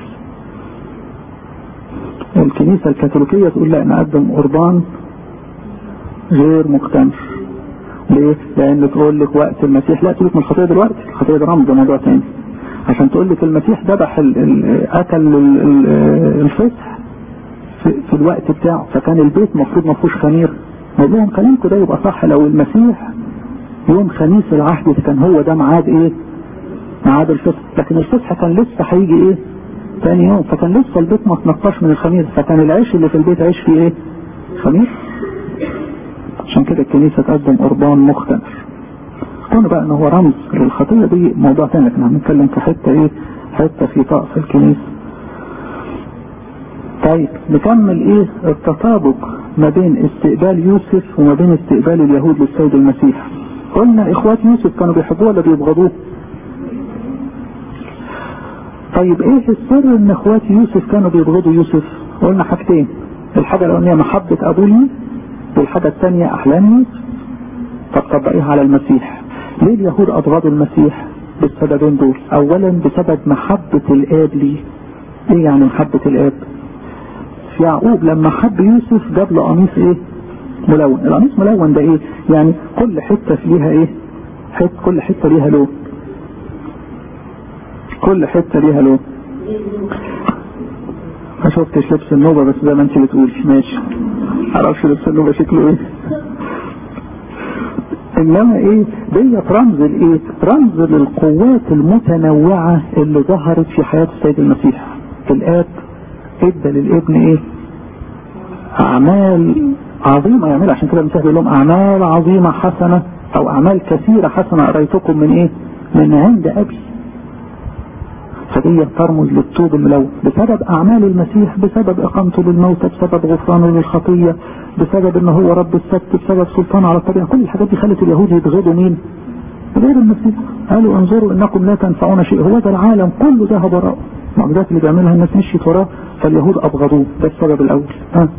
الكنيسه الكاثوليكيه تقول لا نقدم قربان غير مختمر. ليه؟ لان تقول لك وقت المسيح لا تقول من الخطيه دلوقتي، الخطيه ده رمز موضوع تاني. عشان تقول لك المسيح ذبح اكل الفسح في, في الوقت بتاعه فكان البيت المفروض ما فيهوش خمير نقول لهم كلامكم ده يبقى صح لو المسيح يوم خميس العهد كان هو ده ميعاد ايه؟ ميعاد الفسح لكن الفسح كان لسه هيجي ايه؟ ثاني يوم فكان لسه البيت ما اتنقاش من الخمير فكان العيش اللي في البيت عيش فيه ايه؟ خمير عشان كده الكنيسة تقدم قربان مختمر كون بقى ان هو رمز للخطية دي موضوع تاني لكن هنتكلم في حتة ايه حتة في طقس الكنيسة طيب نكمل ايه التطابق ما بين استقبال يوسف وما بين استقبال اليهود للسيد المسيح قلنا اخوات يوسف كانوا بيحبوه ولا بيبغضوه طيب ايه السر ان اخوات يوسف كانوا بيبغضوا يوسف قلنا حاجتين الحاجة الاولانية محبة ابوه ليه والحاجة الثانية احلام يوسف طب طبقيها على المسيح ليه اليهود ابغضوا المسيح بالسببين دول اولا بسبب محبة الاب ليه ايه يعني محبة الاب يعقوب لما حب يوسف جاب له قميص ايه ملون القميص ملون ده ايه يعني كل حتة فيها ايه حت كل حتة ليها لون كل حتة ليها لون ما شفتش لبس النوبة بس زي ما انت بتقولي ماشي معرفش لبس النوبة شكله ايه انما ايه ديت رمز الايه رمز للقوات المتنوعة اللي ظهرت في حياة السيد المسيح الاب ادى للابن ايه اعمال عظيمة يعمل عشان كده المسيح بيقول لهم اعمال عظيمة حسنة او اعمال كثيرة حسنة اريتكم من ايه من عند ابي فدي ترمز للطوب الملون بسبب اعمال المسيح بسبب اقامته للموتى بسبب غفرانه للخطية بسبب ان هو رب السبت بسبب سلطانه على الطبيعة كل الحاجات دي خلت اليهود يبغضوا مين غير المسيح قالوا انظروا انكم لا تنفعون شيء هو ده العالم كله ذهب وراءه المعجزات اللي بيعملها الناس مشيت وراه فاليهود ابغضوه ده السبب الاول ها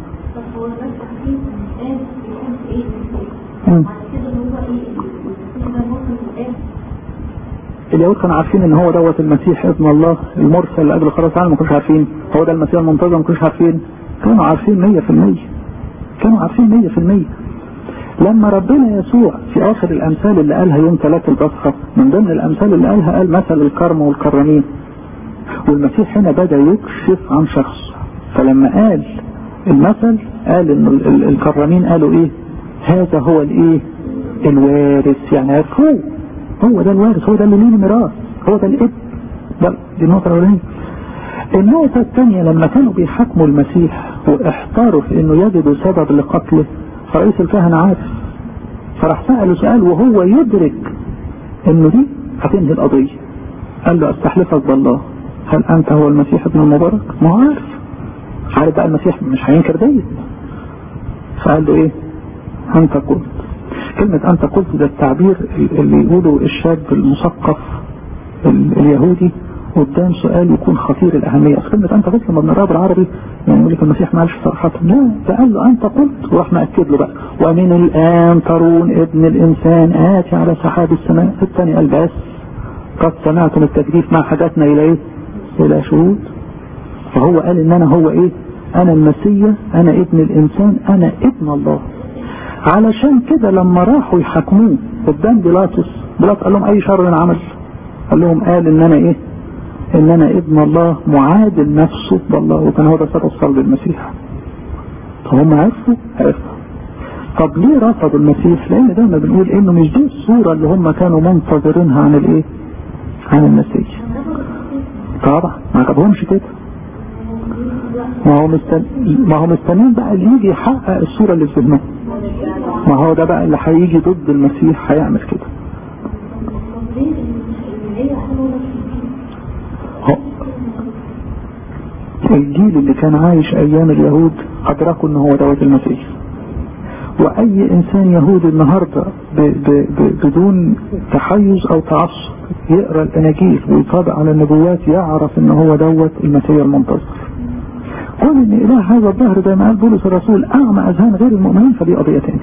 اليهود كانوا عارفين ان هو دوت المسيح ابن الله المرسل لاجل خلاص العالم ما كانوش عارفين هو ده المسيح المنتظر ما كانوش عارفين كانوا عارفين 100% كانوا عارفين 100% لما ربنا يسوع في اخر الامثال اللي قالها يوم ثلاث البصخه من ضمن الامثال اللي قالها قال مثل الكرم والكرمين والمسيح هنا بدا يكشف عن شخص فلما قال المثل قال ان الكرمين قالوا ايه هذا هو الايه الوارث يعني عرفوه هو ده الوارث هو ده اللي ليه الميراث هو ده الابن ده دي النقطة الأولانية النقطة الثانية لما كانوا بيحاكموا المسيح واحتاروا في انه يجدوا سبب لقتله فرئيس الكهنة عارف فراح سأله سؤال وهو يدرك انه دي هتنهي القضية قال له استحلفك بالله هل انت هو المسيح ابن المبارك ما هو عارف عارف بقى المسيح مش هينكر ديت فقال له ايه انت قلت كلمة أنت قلت ده التعبير اللي يقوله الشاب المثقف اليهودي قدام سؤال يكون خطير الأهمية أصل كلمة أنت قلت لما بنقراها بالعربي يعني يقول لك المسيح ما قالش صراحة لا ده قال له أنت قلت وراح مأكد له بقى ومن الآن ترون ابن الإنسان آتي على سحاب السماء في الثاني قال بس قد سمعتم التجديف ما حدثنا إلى إيه؟ إلى شهود فهو قال إن أنا هو إيه؟ أنا المسيح أنا ابن الإنسان أنا ابن الله علشان كده لما راحوا يحاكموه قدام بيلاطس بيلاطس قال لهم اي شر عمل قال لهم قال ان انا ايه ان انا ابن الله معادل نفسه بالله وكان هو ده سبب صلب المسيح فهم عرفوا عرفوا طب ليه رفضوا المسيح لان دايما بنقول انه مش دي الصورة اللي هم كانوا منتظرينها عن الايه عن المسيح طبعا ما عجبهمش كده ما هو مستن... ما هو مستنيين بقى اللي يجي يحقق الصورة اللي في ذهنهم ما هو ده بقى اللي هيجي ضد المسيح هيعمل كده الجيل اللي كان عايش ايام اليهود ادركوا ان هو دوت المسيح واي انسان يهودي النهاردة ب ب ب بدون تحيز او تعصب يقرأ الاناجيل ويطابق على النبوات يعرف ان هو دوت المسيح المنتظر قول ان اله هذا الظهر زي ما قال بولس الرسول اعمى اذهان غير المؤمنين فدي قضية تاني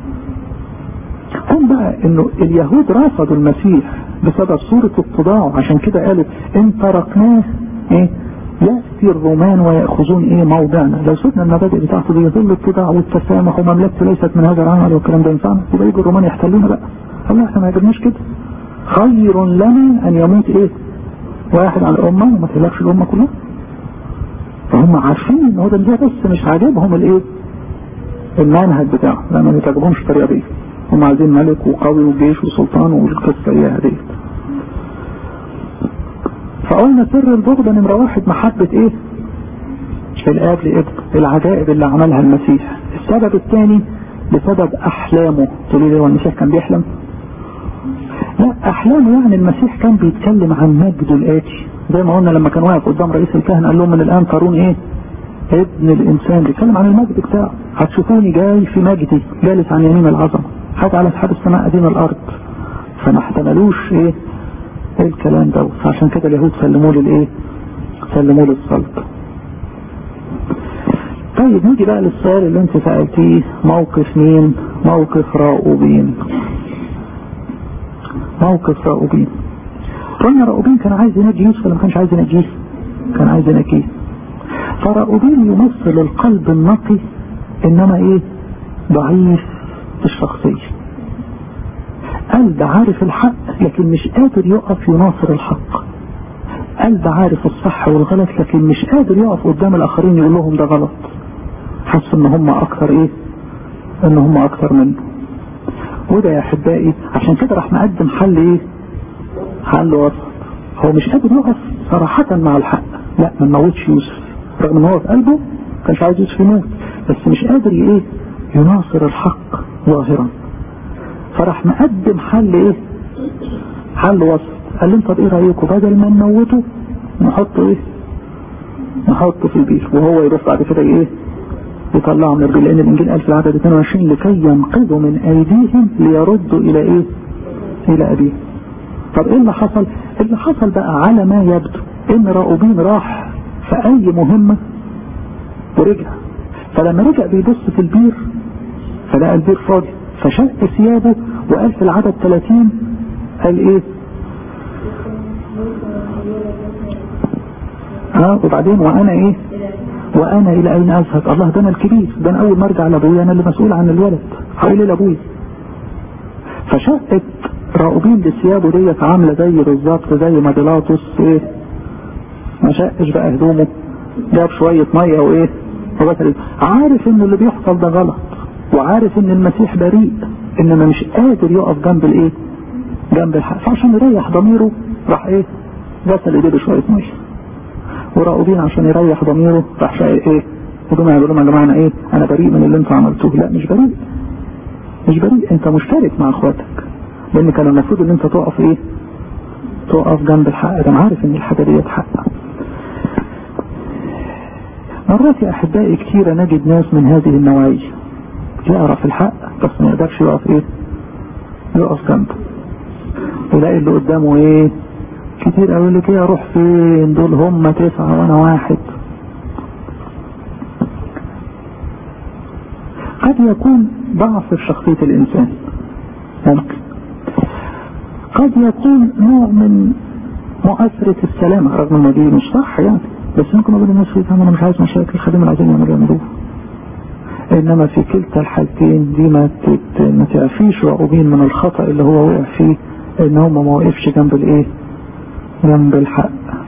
قول بقى انه اليهود رفضوا المسيح بسبب صورة اتضاعه عشان كده قالوا ان تركناه ايه يأتي الرومان ويأخذون ايه موضعنا لو سيبنا المبادئ بتاعته دي يظل الاتضاع والتسامح ومملكته ليست من هذا العمل والكلام ده ينفعنا يبقى يجوا الرومان يحتلونا بقى الله احنا ما يجبناش كده خير لنا ان يموت ايه واحد على الامة وما تهلكش الامة كلها فهم عارفين ان هو ده بس مش عاجبهم الايه المنهج بتاعه لا ما يتعجبهمش الطريقه دي هم عايزين ملك وقوي وجيش وسلطان والقصه ايه ديت فقلنا سر البغضة نمرة واحد محبة ايه الاب لابن العجائب اللي عملها المسيح السبب الثاني بسبب احلامه تقولي لي هو المسيح كان بيحلم لا احلامه يعني المسيح كان بيتكلم عن مجده الاتي زي ما قلنا لما كان واقف قدام رئيس الكهنه قال لهم من الان ترون ايه ابن الانسان بيتكلم عن المجد بتاعه هتشوفوني جاي في مجدي جالس عن يمين العظمه حاجه على سحاب السماء قديم الارض فما احتملوش ايه ايه الكلام ده فعشان كده اليهود سلموه للايه سلموه للصلب طيب نيجي بقى للسؤال اللي انت سألتيه موقف مين موقف راؤوبين موقف راؤوبين قلنا راؤوبين كان عايز ينجي يوسف ولا ما كانش عايز ينجيه كان عايز ينجيه فراؤوبين يمثل القلب النقي انما ايه ضعيف الشخصية قلب عارف الحق لكن مش قادر يقف يناصر الحق قلب عارف الصح والغلط لكن مش قادر يقف قدام الاخرين يقول لهم ده غلط حس ان هم اكثر ايه ان هم اكثر منه وده يا احبائي عشان كده راح مقدم حل ايه حل وسط هو مش قادر يقف صراحة مع الحق لا ما نموتش يوسف رغم ان هو في قلبه كانش عايز يوسف يموت بس مش قادر ايه يناصر الحق ظاهرا فراح مقدم حل ايه حل وسط قال لهم طب ايه رايكم بدل ما نموته نحطه ايه نحطه في البير وهو يروح بعد كده ايه يطلعه من البير لان الانجيل قال في العدد 22 لكي ينقذوا من ايديهم ليردوا الى ايه الى ابيه طب ايه اللي حصل اللي حصل بقى على ما يبدو ان راؤوبين راح في اي مهمة ورجع فلما رجع بيبص في البير فلقى البير فاضي فشق ثيابه وقال في العدد 30 قال ايه ها وبعدين وانا ايه وانا الى اين اذهب الله ده انا الكبير ده انا اول ما ارجع لابويا انا اللي مسؤول عن الولد هقول ايه لابويا فشقت راؤوبين بثيابه ديت عامله زي بالظبط زي ما بيلاطس ايه ما شقش بقى هدومه جاب شويه ميه وايه وغسل عارف ان اللي بيحصل ده غلط وعارف ان المسيح بريء انما مش قادر يقف جنب الايه جنب الحق فعشان يريح ضميره راح ايه غسل ايديه بشويه ميه وراؤوبين عشان يريح ضميره راح شايل ايه هدوم يقول لهم يا جماعه انا ايه انا بريء من اللي انتوا عملتوه لا مش بريء مش بريء انت مشترك مع اخواتك لان كان المفروض ان انت تقف ايه تقف جنب الحق ده انا عارف ان الحاجه ديت حق مرات يا احبائي كثيرة نجد ناس من هذه النوعية يعرف الحق بس ما يقدرش يقف ايه يقف جنبه يلاقي اللي قدامه ايه كتير قوي لك ايه اروح فين دول هم تسعة وانا واحد قد يكون ضعف في شخصية الانسان ممكن قد يكون نوع من مؤثرة السلامة رغم ان دي مش صح يعني بس ممكن اقول للناس في انا مش عايز مشاكل خليهم عايزين يعملوا يعملوه انما في كلتا الحالتين دي ما ما تعفيش راؤوبين من الخطأ اللي هو وقع فيه ان هم ما وقفش جنب الايه جنب الحق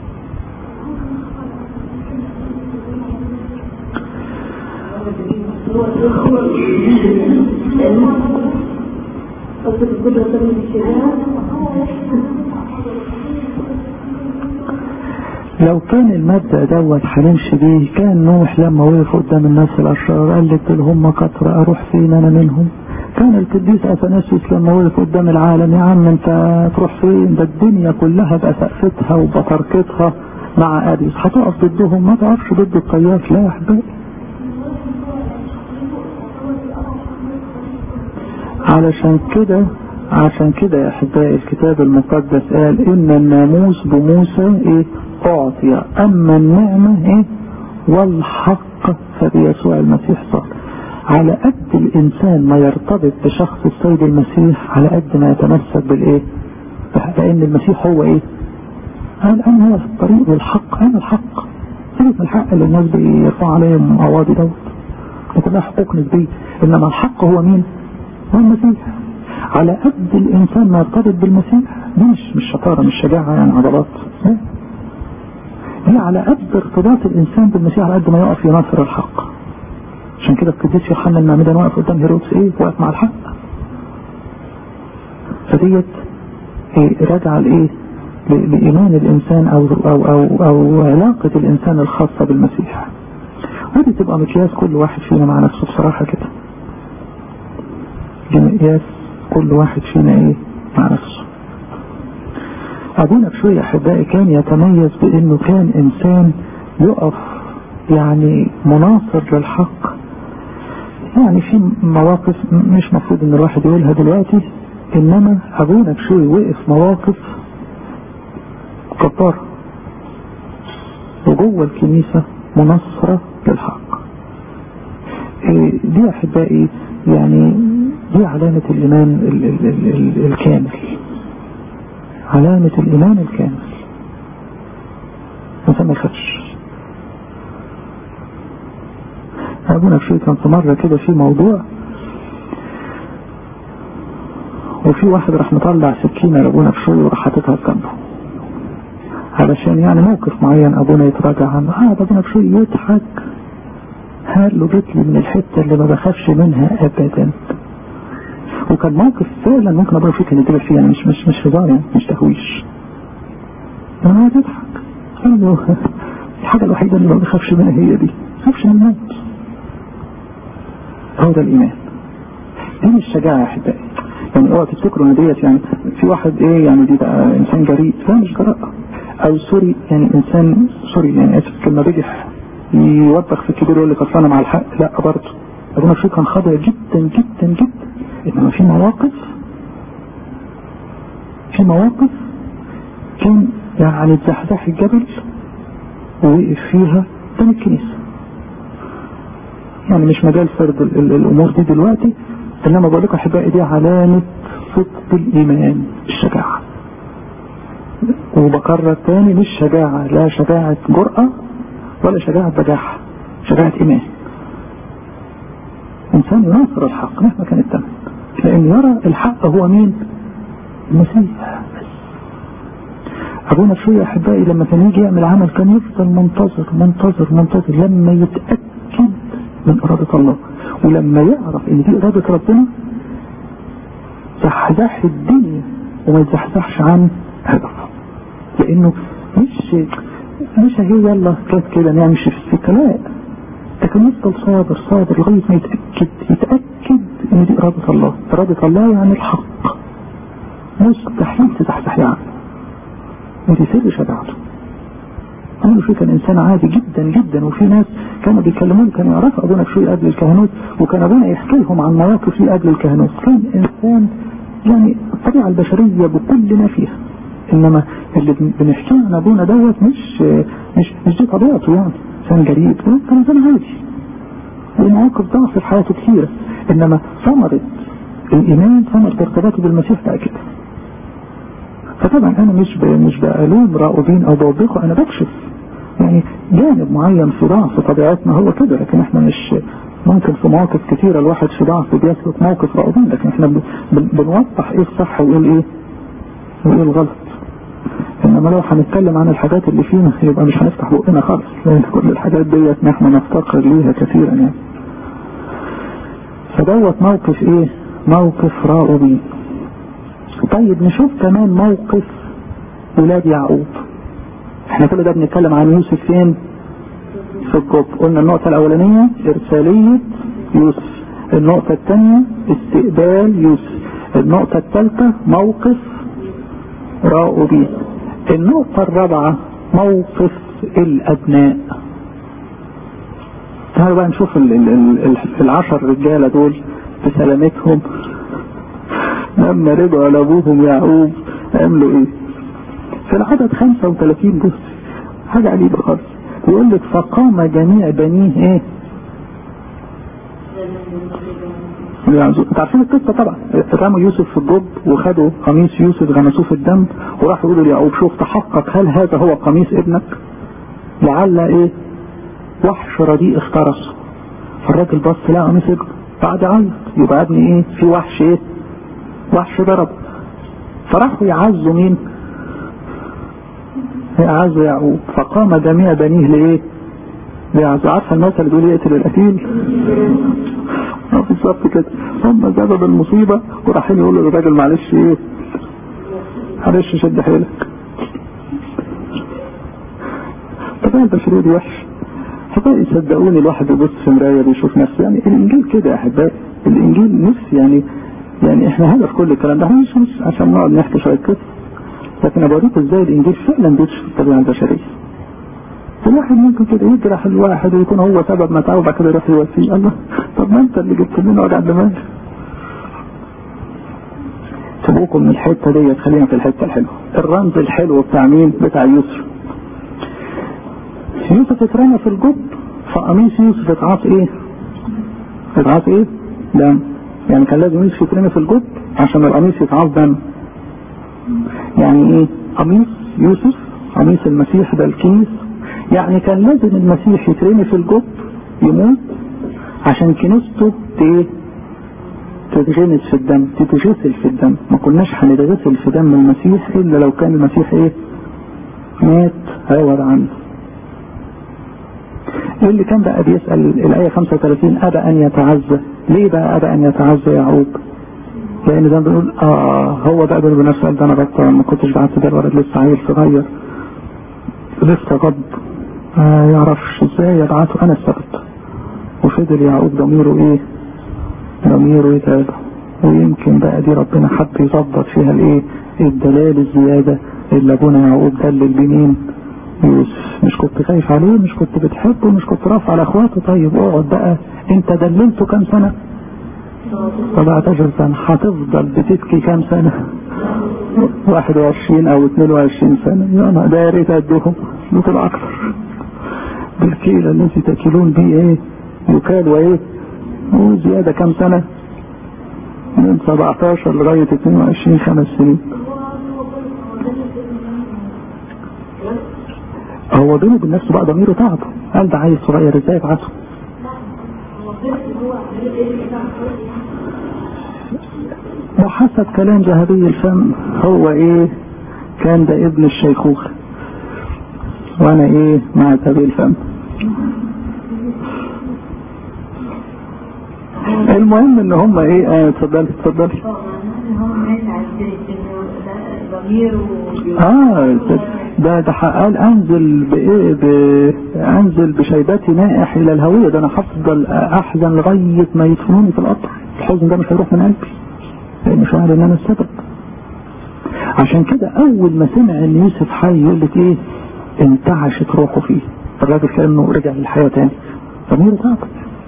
لو كان المبدأ دوت هنمشي بيه كان نوح لما وقف قدام الناس الأشرار قال لك دول هم كتر أروح فين أنا منهم كان القديس أثناسيوس لما وقف قدام العالم يا عم أنت تروح فين ده الدنيا كلها بأسقفتها وبطركتها مع أريس هتقف ضدهم ما تقفش ضد الطياف لا يا حبيبي علشان كده عشان كده يا احبائي الكتاب المقدس قال ان الناموس بموسى ايه اعطي اما النعمة ايه والحق فبيسوع المسيح صار على قد الانسان ما يرتبط بشخص السيد المسيح على قد ما يتمسك بالايه لان المسيح هو ايه قال انا هو في الطريق والحق انا الحق سيبك من الحق اللي الناس بيرفعوا عليهم قواضي دوت وكلها حقوق نسبية انما الحق هو مين هو المسيح على قد الانسان ما يرتبط بالمسيح دي مش مش شطاره مش شجاعه يعني عضلات دي على قد ارتباط الانسان بالمسيح على قد ما يقف يناصر الحق عشان كده القديس يوحنا المعمدان واقف قدام هيرودس ايه واقف مع الحق فديت إيه راجعه لايه لايمان الانسان او او او او علاقه الانسان الخاصه بالمسيح ودي تبقى مقياس كل واحد فينا مع نفسه بصراحه كده لمقياس كل واحد فينا ايه مع نفسه ابونا بشوية احبائي كان يتميز بانه كان انسان يقف يعني مناصر للحق يعني في مواقف مش مفروض ان الواحد يقولها دلوقتي انما ابونا بشوي وقف مواقف جبارة وجوه الكنيسة منصرة للحق دي احبائي يعني دي علامة الايمان ال ال ال ال الكامل علامة الايمان الكامل الانسان ما يخافش ابونا بشوي كان في مرة كده في موضوع وفي واحد راح مطلع سكينة لابونا بشوي وراح حاططها جنبه علشان يعني موقف معين ابونا يتراجع عنه قعد ابونا بشوي يضحك قال له جيت لي من الحته اللي ما بخافش منها ابدا وكان موقف فعلا ممكن ابونا بشوي كان يدرس فيه يعني مش مش مش هزار يعني مش تهويش انا قاعد يضحك قال له الحاجه الوحيده اللي ما بخافش منها هي دي ما بخافش من الموت هو ده الايمان دي مش شجاعه يا احبائي يعني اوعى تفتكروا ان ديت يعني في واحد ايه يعني دي بقى انسان جريء لا مش جراء او سوري يعني انسان سوري يعني اسف كلمه بجح يوبخ في الكبير يقول لك اصل انا مع الحق لا برضه ابونا شو كان خاضع جدا جدا جدا انما في مواقف في مواقف كان يعني تزحزح الجبل ووقف فيها قدام الكنيسه يعني مش مجال فرد ال ال الامور دي دلوقتي انما بقول لكم احبائي دي علامه صدق الايمان الشجاعه وبكرر تاني مش شجاعه لا شجاعه جرأه ولا شجاعه بجاحه شجاعه ايمان انسان يناصر الحق مهما كان الثمن لان يرى الحق هو مين المسيح ابونا شويه احبائي لما كان يجي يعمل عمل كان يفضل منتظر منتظر منتظر لما يتاكد من اراده الله ولما يعرف ان دي اراده ربنا زحزح الدنيا وما يزحزحش عن هدفه لانه مش مش هي يلا كانت كده نمشي في السكه لا ده كان يفضل صابر صابر لغايه ما يتاكد يتاكد ان دي اراده الله اراده الله يعني الحق مستحيل تزحزح يعني ودي سر شجاعته أنا شوي كان إنسان عادي جدا جدا وفي ناس كانوا بيكلمون كانوا يعرفوا أبونا شوي قبل الكهنوت وكان أبونا يحكي لهم عن مواقف ليه قبل الكهنوت كان إنسان يعني الطبيعة البشرية بكل ما فيها إنما اللي بنحكيه عن أبونا دوت مش مش مش دي طبيعته يعني إنسان جريء كان إنسان عادي ومواقف ضعف في حياته كثيرة إنما ثمرة الإيمان ثمرة ارتباطه بالمسيح بقى كده فطبعا انا مش مش بألوم راؤوبين او بوبخه انا بكشف يعني جانب معين في ضعف طبيعتنا هو كده لكن احنا مش ممكن في مواقف كثيرة الواحد في ضعف بيسلك موقف راؤوبين لكن احنا بنوضح ايه الصح وايه الايه وايه الغلط انما لو هنتكلم عن الحاجات اللي فينا يبقى مش هنفتح بقنا خالص لان كل الحاجات ديت نحن نفتقر ليها كثيرا يعني فدوت موقف ايه موقف راؤوبين طيب نشوف كمان موقف ولاد يعقوب احنا كل ده بنتكلم عن يوسف فين في الجب قلنا النقطة الأولانية إرسالية يوسف النقطة الثانية استقبال يوسف النقطة الثالثة موقف راؤوبين النقطة الرابعة موقف الأبناء تعالوا بقى نشوف ال ال ال العشر رجالة دول بسلامتهم لما رجعوا لابوهم يعقوب عملوا ايه في العدد 35 بص حاجة عجيبة خالص يقول لك فقام جميع بنيه ايه انت عارفين القصه طبعا رموا يوسف في الجب وخدوا قميص يوسف غمسوه في الدم وراحوا يقولوا ليعقوب شوف تحقق هل هذا هو قميص ابنك لعل ايه وحش رديء اخترسه فالراجل بص لقى قميص ابنه بعد عيط يبقى ابني ايه في وحش ايه وحش ضرب فراحوا يعزوا مين يعزوا يعقوب فقام جميع بنيه لايه يعزوا عارفه المثل اللي بيقول يقتل القتيل بالظبط كده هم سبب المصيبة ورايحين يقولوا للراجل معلش ايه معلش شد حيلك طبعا البشرية دي وحش حبايبي صدقوني الواحد يبص في مراية بيشوف نفسه يعني الانجيل كده يا احبائي الانجيل نفسي يعني يعني احنا هدف كل الكلام ده مش مش عشان نقعد نحكي شويه قصص لكن اوريكم ازاي الانجيل فعلا بيكشف الطبيعه البشريه الواحد ممكن كده يجرح الواحد ويكون هو سبب ما تعب بعد كده يروح يوفيه الله طب ما انت اللي جبت لنا وجع دماغ سيبوكم من الحته ديت خلينا في الحته الحلوه الرمز الحلو بتاع مين بتاع يوسف يوسف اترمى في الجب فقميص يوسف اتعاص ايه اتعاص ايه دم يعني كان لازم يوسف يترمي في الجب عشان القميص يتعاص دم يعني ايه قميص يوسف قميص المسيح ده الكنيس يعني كان لازم المسيح يترمي في الجب يموت عشان كنيسته ايه تتغمس في الدم تتغسل في الدم ما كناش هنتغسل في دم المسيح الا لو كان المسيح ايه مات عوض عنه اللي كان بقى بيسأل الآية 35 أبى أن يتعزى ليه بقى أبى أن يتعزى يعقوب لأن زي ما بنقول آه هو بقى بيقول بنفسه قال ده أنا بطل ما كنتش بعت ده الولد لسه عيل صغير لسه غض ما يعرفش ازاي يبعته أنا السبب وفضل يعقوب ضميره إيه ضميره يتابع ويمكن بقى دي ربنا حب يظبط فيها الايه الدلال الزيادة اللي ابونا يعقوب دلل بمين يوسف مش كنت خايف عليه مش كنت بتحبه مش كنت رافع على اخواته طيب اقعد بقى انت دللته كام سنة 17 سنة هتفضل بتبكي كام سنة 21 او 22 سنة يا ده يا ريت قدهم دول اكثر بالكيلة التي تاكلون بيه ايه يكال وايه وزيادة كام سنة من 17 لغاية 22 خمس سنين هو بينه وبين نفسه بقى ضميره تعب قال ده عيل صغير ازاي ابعته وحسب كلام ذهبي الفم هو ايه كان ده ابن الشيخوخة وانا ايه مع ذهبي الفم المهم ان هم ايه اه اتفضلي اتفضلي اه ده ده قال انزل بايه ب... انزل بشيبتي نائح الى الهويه ده انا هفضل احزن لغايه ما يدفنوني في القطر الحزن ده مش هيروح من قلبي لان شعر ان انا السبب عشان كده اول ما سمع ان يوسف حي يقول لك ايه انتعشت روحه فيه الراجل كانه رجع للحياه تاني ضميره تعب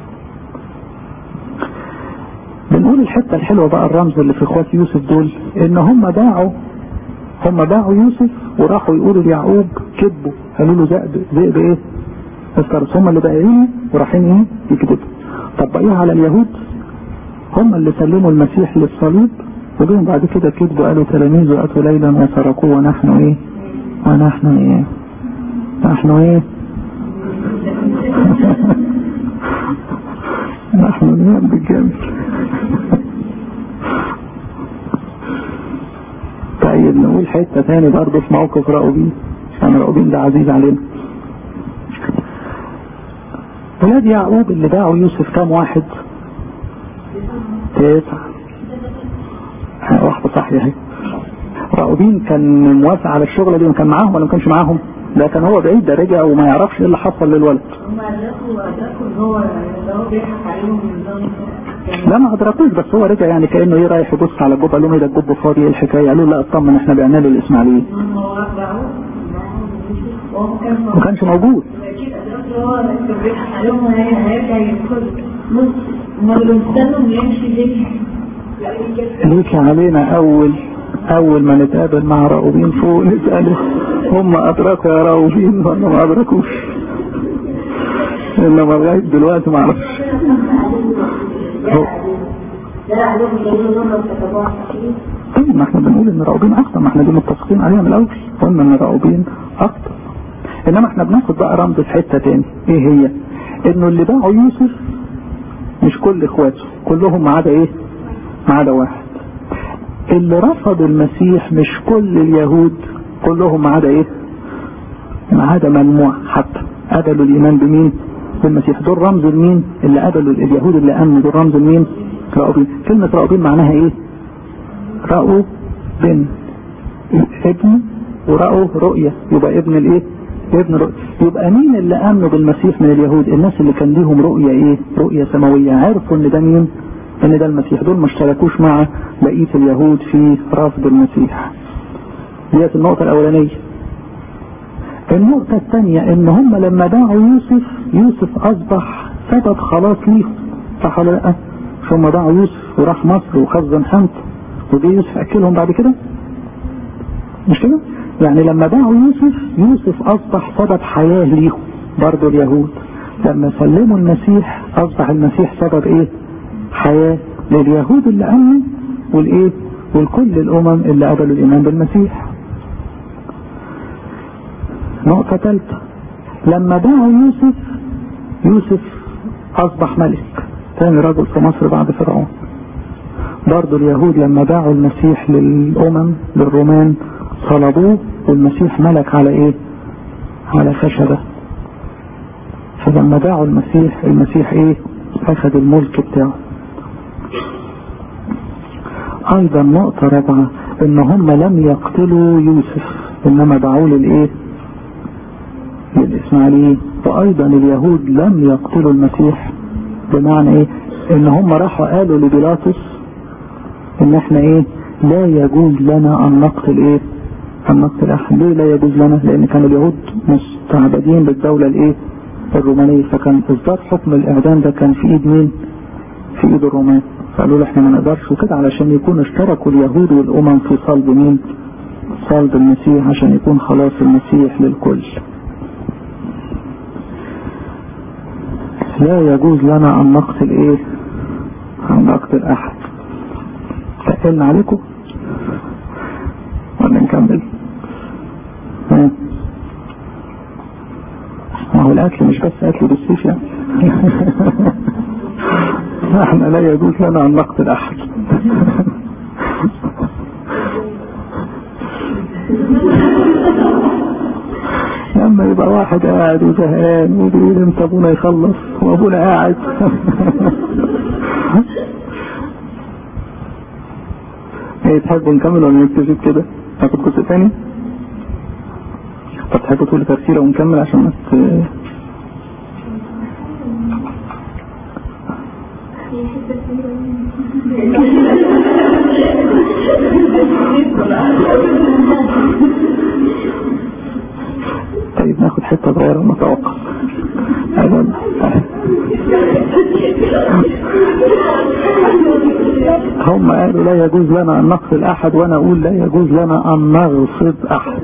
بنقول الحتة الحلوة بقى الرمز اللي في اخوات يوسف دول ان هم باعوا هم باعوا يوسف وراحوا يقولوا ليعقوب كذبوا قالوا له ذئب ذئب ايه افترس هم اللي بايعينه ورايحين ايه يكذبوا طبقيها على اليهود هم اللي سلموا المسيح للصليب وجيهم بعد كده كذبوا قالوا تلاميذه اتوا ليلا وسرقوه ونحن ايه ونحن ايه نحن ايه نحن ننام بالجامل طيب نقول حتة تاني برضه في موقف راؤوبين عشان راؤوبين ده عزيز علينا ولاد يعقوب اللي باعوا يوسف كام واحد تسعة واحدة صح اهي راؤوبين كان موافق على الشغلة دي وكان معاهم ولا ما كانش معاهم ده كان هو بعيد ده رجع وما يعرفش ايه اللي حصل للولد هم أدركوا أدركوا هو هو بيضحك عليهم من ضمن لا ما ادركوش بس هو رجع يعني كانه ايه رايح يبص على الجب قال لهم ايه ده الجب فاضي ايه الحكايه قالوا لا اطمن احنا بعنا له الاسماعيليه هم هو باعوه وهو كان ما كانش موجود أكيد أدركوا هو كان بيضحك عليهم وهي- هيرجع يدخل نص هم اللي مستنوا يمشي ليه ليك علينا اول اول ما نتقابل مع راؤوبين فوق نساله هم ادركوا يا راؤوبين ولا ما ادركوش انما لغايه دلوقتي ما اعرفش لا عليهم جايين مرة كتبوها طيب ما احنا بنقول ان راؤوبين اخطا ما احنا دي متفقين عليها من الاول قلنا ان راؤوبين اخطا انما احنا بناخد بقى رمز في حته تاني ايه هي انه اللي باعوا يوسف مش كل اخواته كلهم ما عدا ايه ما عدا واحد اللي رفض المسيح مش كل اليهود كلهم ما عدا ايه ما عدا مجموع حتى قبلوا الايمان بمين بالمسيح دول رمز لمين اللي قبلوا اليهود اللي امنوا دول رمز لمين راؤوبين كلمه راؤوبين معناها ايه رأوا بن ابن ورأوا رؤية يبقى ابن الايه ابن رؤية يبقى مين اللي امنوا بالمسيح من اليهود الناس اللي كان ليهم رؤية ايه رؤية سماوية عرفوا ان ده مين ان ده المسيح دول ما اشتركوش مع بقية اليهود في رفض المسيح ديت النقطة الاولانية النقطة الثانية ان هم لما باعوا يوسف يوسف اصبح سبب خلاص ليهم صح ولا لا؟ ثم باعوا يوسف وراح مصر وخزن حمد وجه يوسف اكلهم بعد كده مش كده؟ يعني لما باعوا يوسف يوسف اصبح سبب حياة ليهم برضه اليهود لما سلموا المسيح اصبح المسيح سبب ايه حياة لليهود اللي امنوا والايه والكل الامم اللي قبلوا الايمان بالمسيح نقطة ثالثة لما باعوا يوسف يوسف اصبح ملك ثاني رجل في مصر بعد فرعون برضه اليهود لما باعوا المسيح للامم للرومان طلبوه والمسيح ملك على ايه على خشبة فلما باعوا المسيح المسيح ايه اخذ الملك بتاعه ايضا نقطة رابعة ان هم لم يقتلوا يوسف انما باعوه للايه للاسماعيليين وايضا اليهود لم يقتلوا المسيح بمعنى ايه ان هم راحوا قالوا لبيلاطس ان احنا ايه لا يجوز لنا ان نقتل ايه ان نقتل احد ليه لا يجوز لنا لان كان اليهود مستعبدين بالدولة الايه الرومانية فكان اصدار حكم الاعدام ده كان في ايد مين في ايد الرومان فقالوا له احنا ما نقدرش وكده علشان يكون اشتركوا اليهود والامم في صلب مين صلب المسيح عشان يكون خلاص المسيح للكل لا يجوز لنا ان نقتل ايه ان نقتل احد تقلنا عليكم ولا نكمل ها ما هو الاكل مش بس اكل بالسيف يعني احنا لا يجوز لنا ان نقتل احد لما يبقى واحد قاعد وزهقان وبيقول امتى ابونا يخلص وابونا قاعد ايه تحبوا نكمل ولا نكتفي كده ناخد جزء تاني طب تحبوا تقولوا تفسيره ونكمل عشان ما طيب ناخد حتة صغيرة ونتوقف أيضا هم قالوا لا يجوز لنا أن نقتل أحد وأنا أقول لا يجوز لنا أن نغصب أحد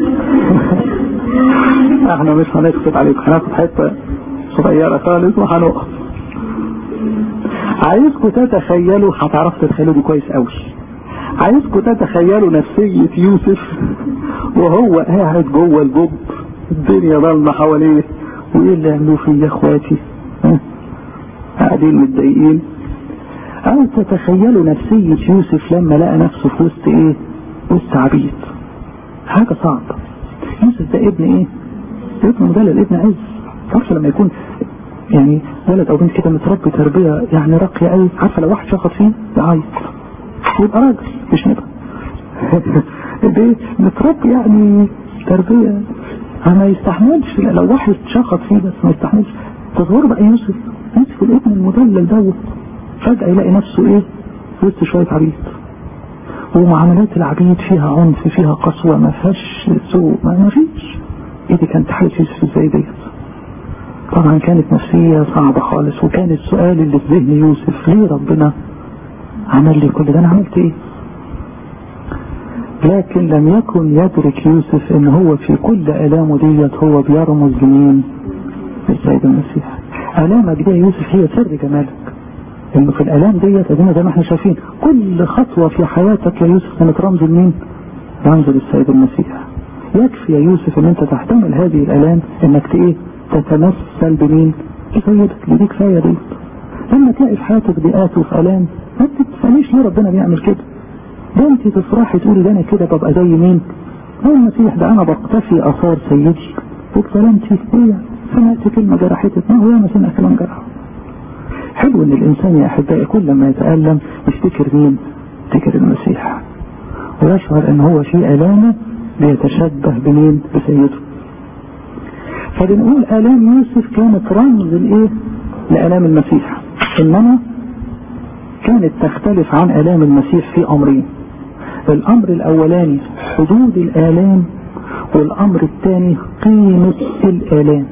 احنا مش هنغصب عليكم هناخد حتة صغيرة خالص وهنقف عايزكم تتخيلوا هتعرفوا تتخيلوا دي كويس قوي عايزكم تتخيلوا نفسية يوسف وهو قاعد جوه الجب الدنيا ضلمة حواليه وايه اللي عملوه فيه يا اخواتي قاعدين متضايقين او تتخيلوا نفسية يوسف لما لقى نفسه في وسط ايه وسط عبيد حاجة صعبة يوسف ده ابن ايه ابن مدلل ابن عز تعرفش لما يكون يعني ولد او بنت كده متربي تربية يعني راقية قوي عارفة لو واحد شخص فيه يعيط يبقى راجل مش نبقى ده متربي يعني تربية ما يستحملش لو واحد شخص فيه بس ما يستحملش تصور بقى يوسف يوسف الابن المدلل دوت فجأة يلاقي نفسه ايه وسط شوية عبيد ومعاملات العبيد فيها عنف فيها قسوة ما فيهاش سوء ما فيش ايه دي كانت حالة يوسف ازاي ديت طبعا كانت نفسية صعبة خالص وكان السؤال اللي في ذهن يوسف ليه ربنا عمل لي كل ده انا عملت ايه لكن لم يكن يدرك يوسف ان هو في كل الامه ديت هو بيرمز لمين السيد المسيح الامك دي يا يوسف هي سر جمالك انه في الالام ديت ادينا زي ما احنا شايفين كل خطوة في حياتك يا يوسف كانت رمز لمين رمز للسيد المسيح يكفي يا يوسف ان انت تحتمل هذه الالام انك ايه تتمثل بمين بسيدك دي كفاية دي لما تلاقي في حياتك ضيقات وفي الام ما تتسأليش ليه ربنا بيعمل كده ده انت تفرحي تقولي ده انا كده ببقى زي مين هو المسيح ده انا بقتفي اثار سيدي وبسلامتي هي سمعت كلمة جرحتك ما هو ياما سمع كلام جرح حلو ان الانسان يا احبائي كل ما يتألم يفتكر مين يفتكر المسيح ويشعر ان هو في الامه بيتشبه بمين بسيده فبنقول الام يوسف كانت رمز الايه لالام المسيح انما كانت تختلف عن آلام المسيح في أمرين الأمر الأولاني حدود الآلام والأمر الثاني قيمة الآلام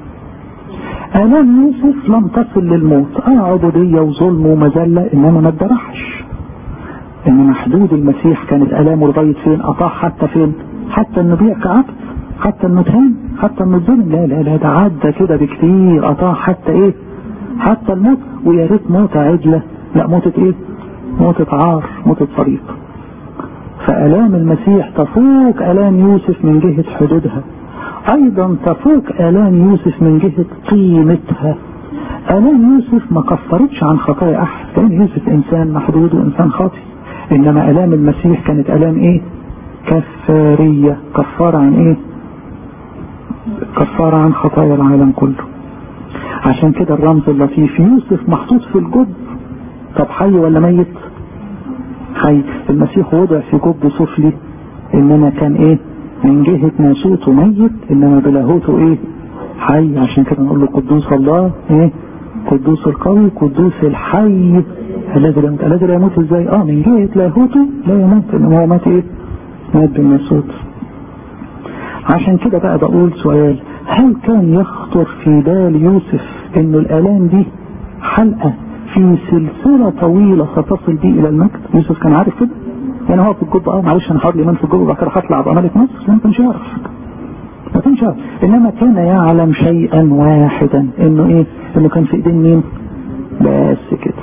آلام يوسف لم تصل للموت آه عبودية وظلم ومذلة إنما ما اتجرحش إنما حدود المسيح كانت آلامه لغاية فين أطاع حتى فين حتى إنه بيع كعبد حتى إنه تهان حتى إنه ظلم لا لا لا ده عدى كده بكتير أطاع حتى إيه حتى الموت ويا ريت موتة عدلة لا موتة إيه موتة عار موتة صليب فآلام المسيح تفوق آلام يوسف من جهة حدودها أيضا تفوق آلام يوسف من جهة قيمتها آلام يوسف ما كفرتش عن خطايا أحد لأن يوسف إنسان محدود وإنسان خاطئ إنما آلام المسيح كانت آلام إيه كفارية كفارة عن إيه كفارة عن خطايا العالم كله عشان كده الرمز اللطيف يوسف محطوط في الجب طب حي ولا ميت حي المسيح وضع في جب سفلي انما كان ايه من جهة ناسوته ميت انما بلاهوته ايه حي عشان كده نقول له قدوس الله ايه قدوس القوي قدوس الحي الذي لا يموت الذي لا يموت ازاي اه من جهة لاهوته لا يموت انما هو مات ايه مات بالناسوت عشان كده بقى بقول سؤال هل كان يخطر في بال يوسف انه الالام دي حلقة في سلسلة طويلة ستصل بيه الى المجد يوسف كان عارف كده يعني هو في الجب اه معلش انا هقعد لي في الجب وبعد كده هطلع ابقى ملك مصر ما كانش يعرف ما كانش يعرف انما كان يعلم شيئا واحدا انه ايه انه كان في ايدين مين بس كده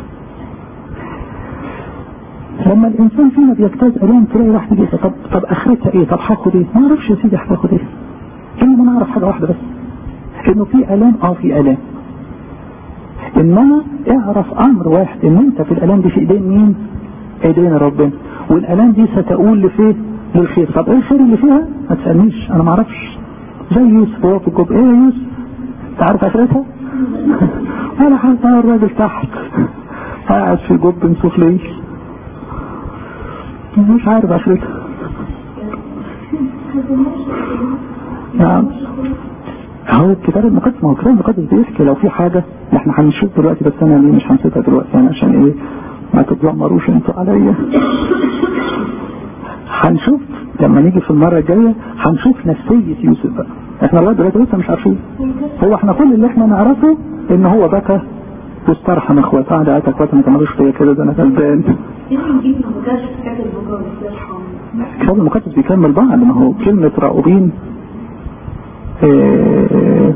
لما الانسان فينا بيجتاز الام تلاقي واحد يجي طب طب اخرتها ايه طب هاخد ايه ما اعرفش يا سيدي هاخد ايه انما انا اعرف حاجه واحده بس انه في الام اه في الام انما اعرف امر واحد ان انت في الالام دي في ايدين مين ايدين ربنا والالام دي ستقول لفين للخير طب ايه الخير اللي فيها ما تسالنيش انا ما اعرفش زي يوسف هو في الجب ايه يا يوسف انت عارف اخرتها ولا حاجه الراجل تحت قاعد في جب سفلي مش عارف اخرتها نعم هو الكتاب المقدس ما هو الكتاب المقدس بيحكي لو في حاجة احنا هنشوف دلوقتي بس انا ليه مش هنسيبها دلوقتي يعني عشان ايه ما تتذمروش انتوا عليا هنشوف لما نيجي في المرة الجاية هنشوف نفسية يوسف بقى احنا لغاية دلوقتي لسه مش عارفين هو احنا كل اللي احنا نعرفه ان هو بكى واسترحم اخواته قعد قعد اخواته ما تعملوش فيا كده ده انا غلبان الكتاب المقدس بيكمل بعض ما هو كلمة راؤوبين إيه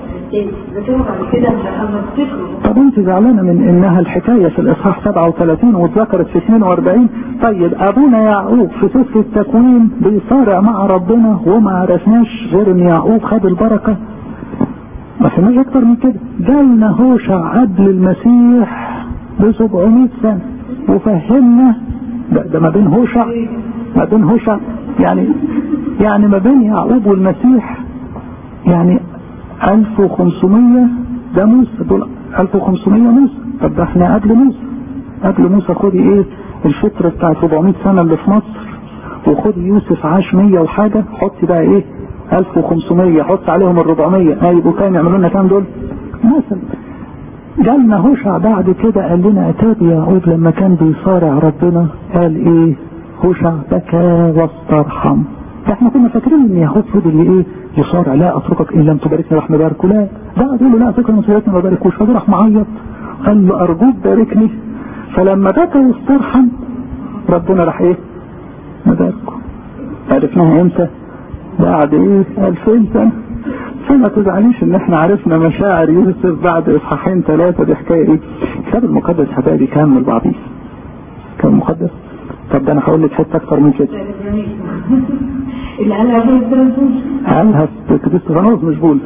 طب انت زعلانه من انها الحكايه في الاصحاح 37 واتذكرت في 42 طيب ابونا يعقوب في سفر التكوين بيصارع مع ربنا وما عرفناش غير ان يعقوب خد البركه ما فهمناش اكتر من كده جالنا هوشع قبل المسيح ب 700 سنه وفهمنا ده, ده ما بين هوشع ما بين هوشع يعني يعني ما بين يعقوب والمسيح يعني 1500 ده موسى دول 1500 موسى طب ده احنا قبل موسى قبل موسى خدي ايه الفترة بتاعت 400 سنة اللي في مصر وخدي يوسف عاش 100 وحاجة حطي بقى ايه 1500 حط عليهم ال 400 اه يبقوا كام يعملوا لنا كام دول مثلا جالنا هوشع بعد كده قال لنا اتاب يعقوب لما كان بيصارع ربنا قال ايه هوشع بكى واسترحم احنا كنا فاكرين ان يعقوب فضل ايه يصارع لا اتركك ان لم تباركني راح مباركه لا بعد يقول له لا اتركك ان تباركني ما باركوش فجاه راح معيط قال له ارجوك باركني فلما بكى واسترحم ربنا راح ايه مباركه عرفناها امتى بعد ايه 2000 سنه فما تزعليش ان احنا عرفنا مشاعر يوسف بعد اصحاحين ثلاثه دي حكايه ايه الكتاب المقدس حبايبي كامل بعضيه الكتاب المقدس طب ده انا هقول لك حته اكتر من كده اللي قالها ابو قالها كريستوفانوس مش بولس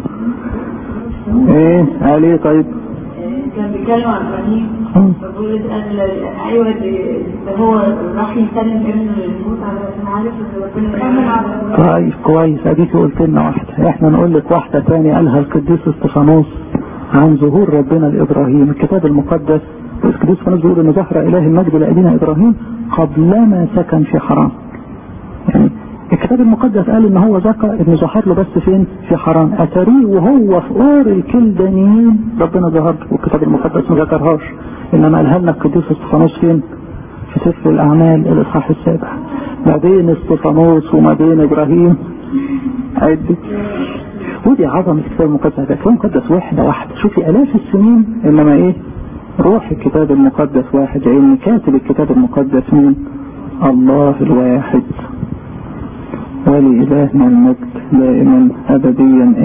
ايه قال ايه طيب كان بيتكلم عن ابراهيم فبولس قال ايوه ده هو راح يسلم ابنه للموت علشان عارف ان ربنا طيب كويس اديك قلت لنا واحده احنا نقول لك واحده ثانيه قالها القديس استفانوس عن ظهور ربنا لابراهيم الكتاب المقدس القديس استفانوس بيقول ان ظهر اله المجد لابينا ابراهيم قبلما سكن في حرام يعني الكتاب المقدس قال ان هو ذكر ان ظهر له بس فين في حرام اتاريه وهو في اور الكلدانيين ربنا ظهر له والكتاب المقدس ما ذكرهاش انما قالها لنا القديس استفانوس فين؟ في سفر الاعمال الاصحاح السابع ما بين استفانوس وما بين ابراهيم عدة ودي عظمة الكتاب المقدس الكتاب المقدس واحدة واحدة شوفي آلاف السنين إنما إيه روح الكتاب المقدس واحد لأن كاتب الكتاب المقدس مين الله الواحد ولإلهنا المجد دائما أبديا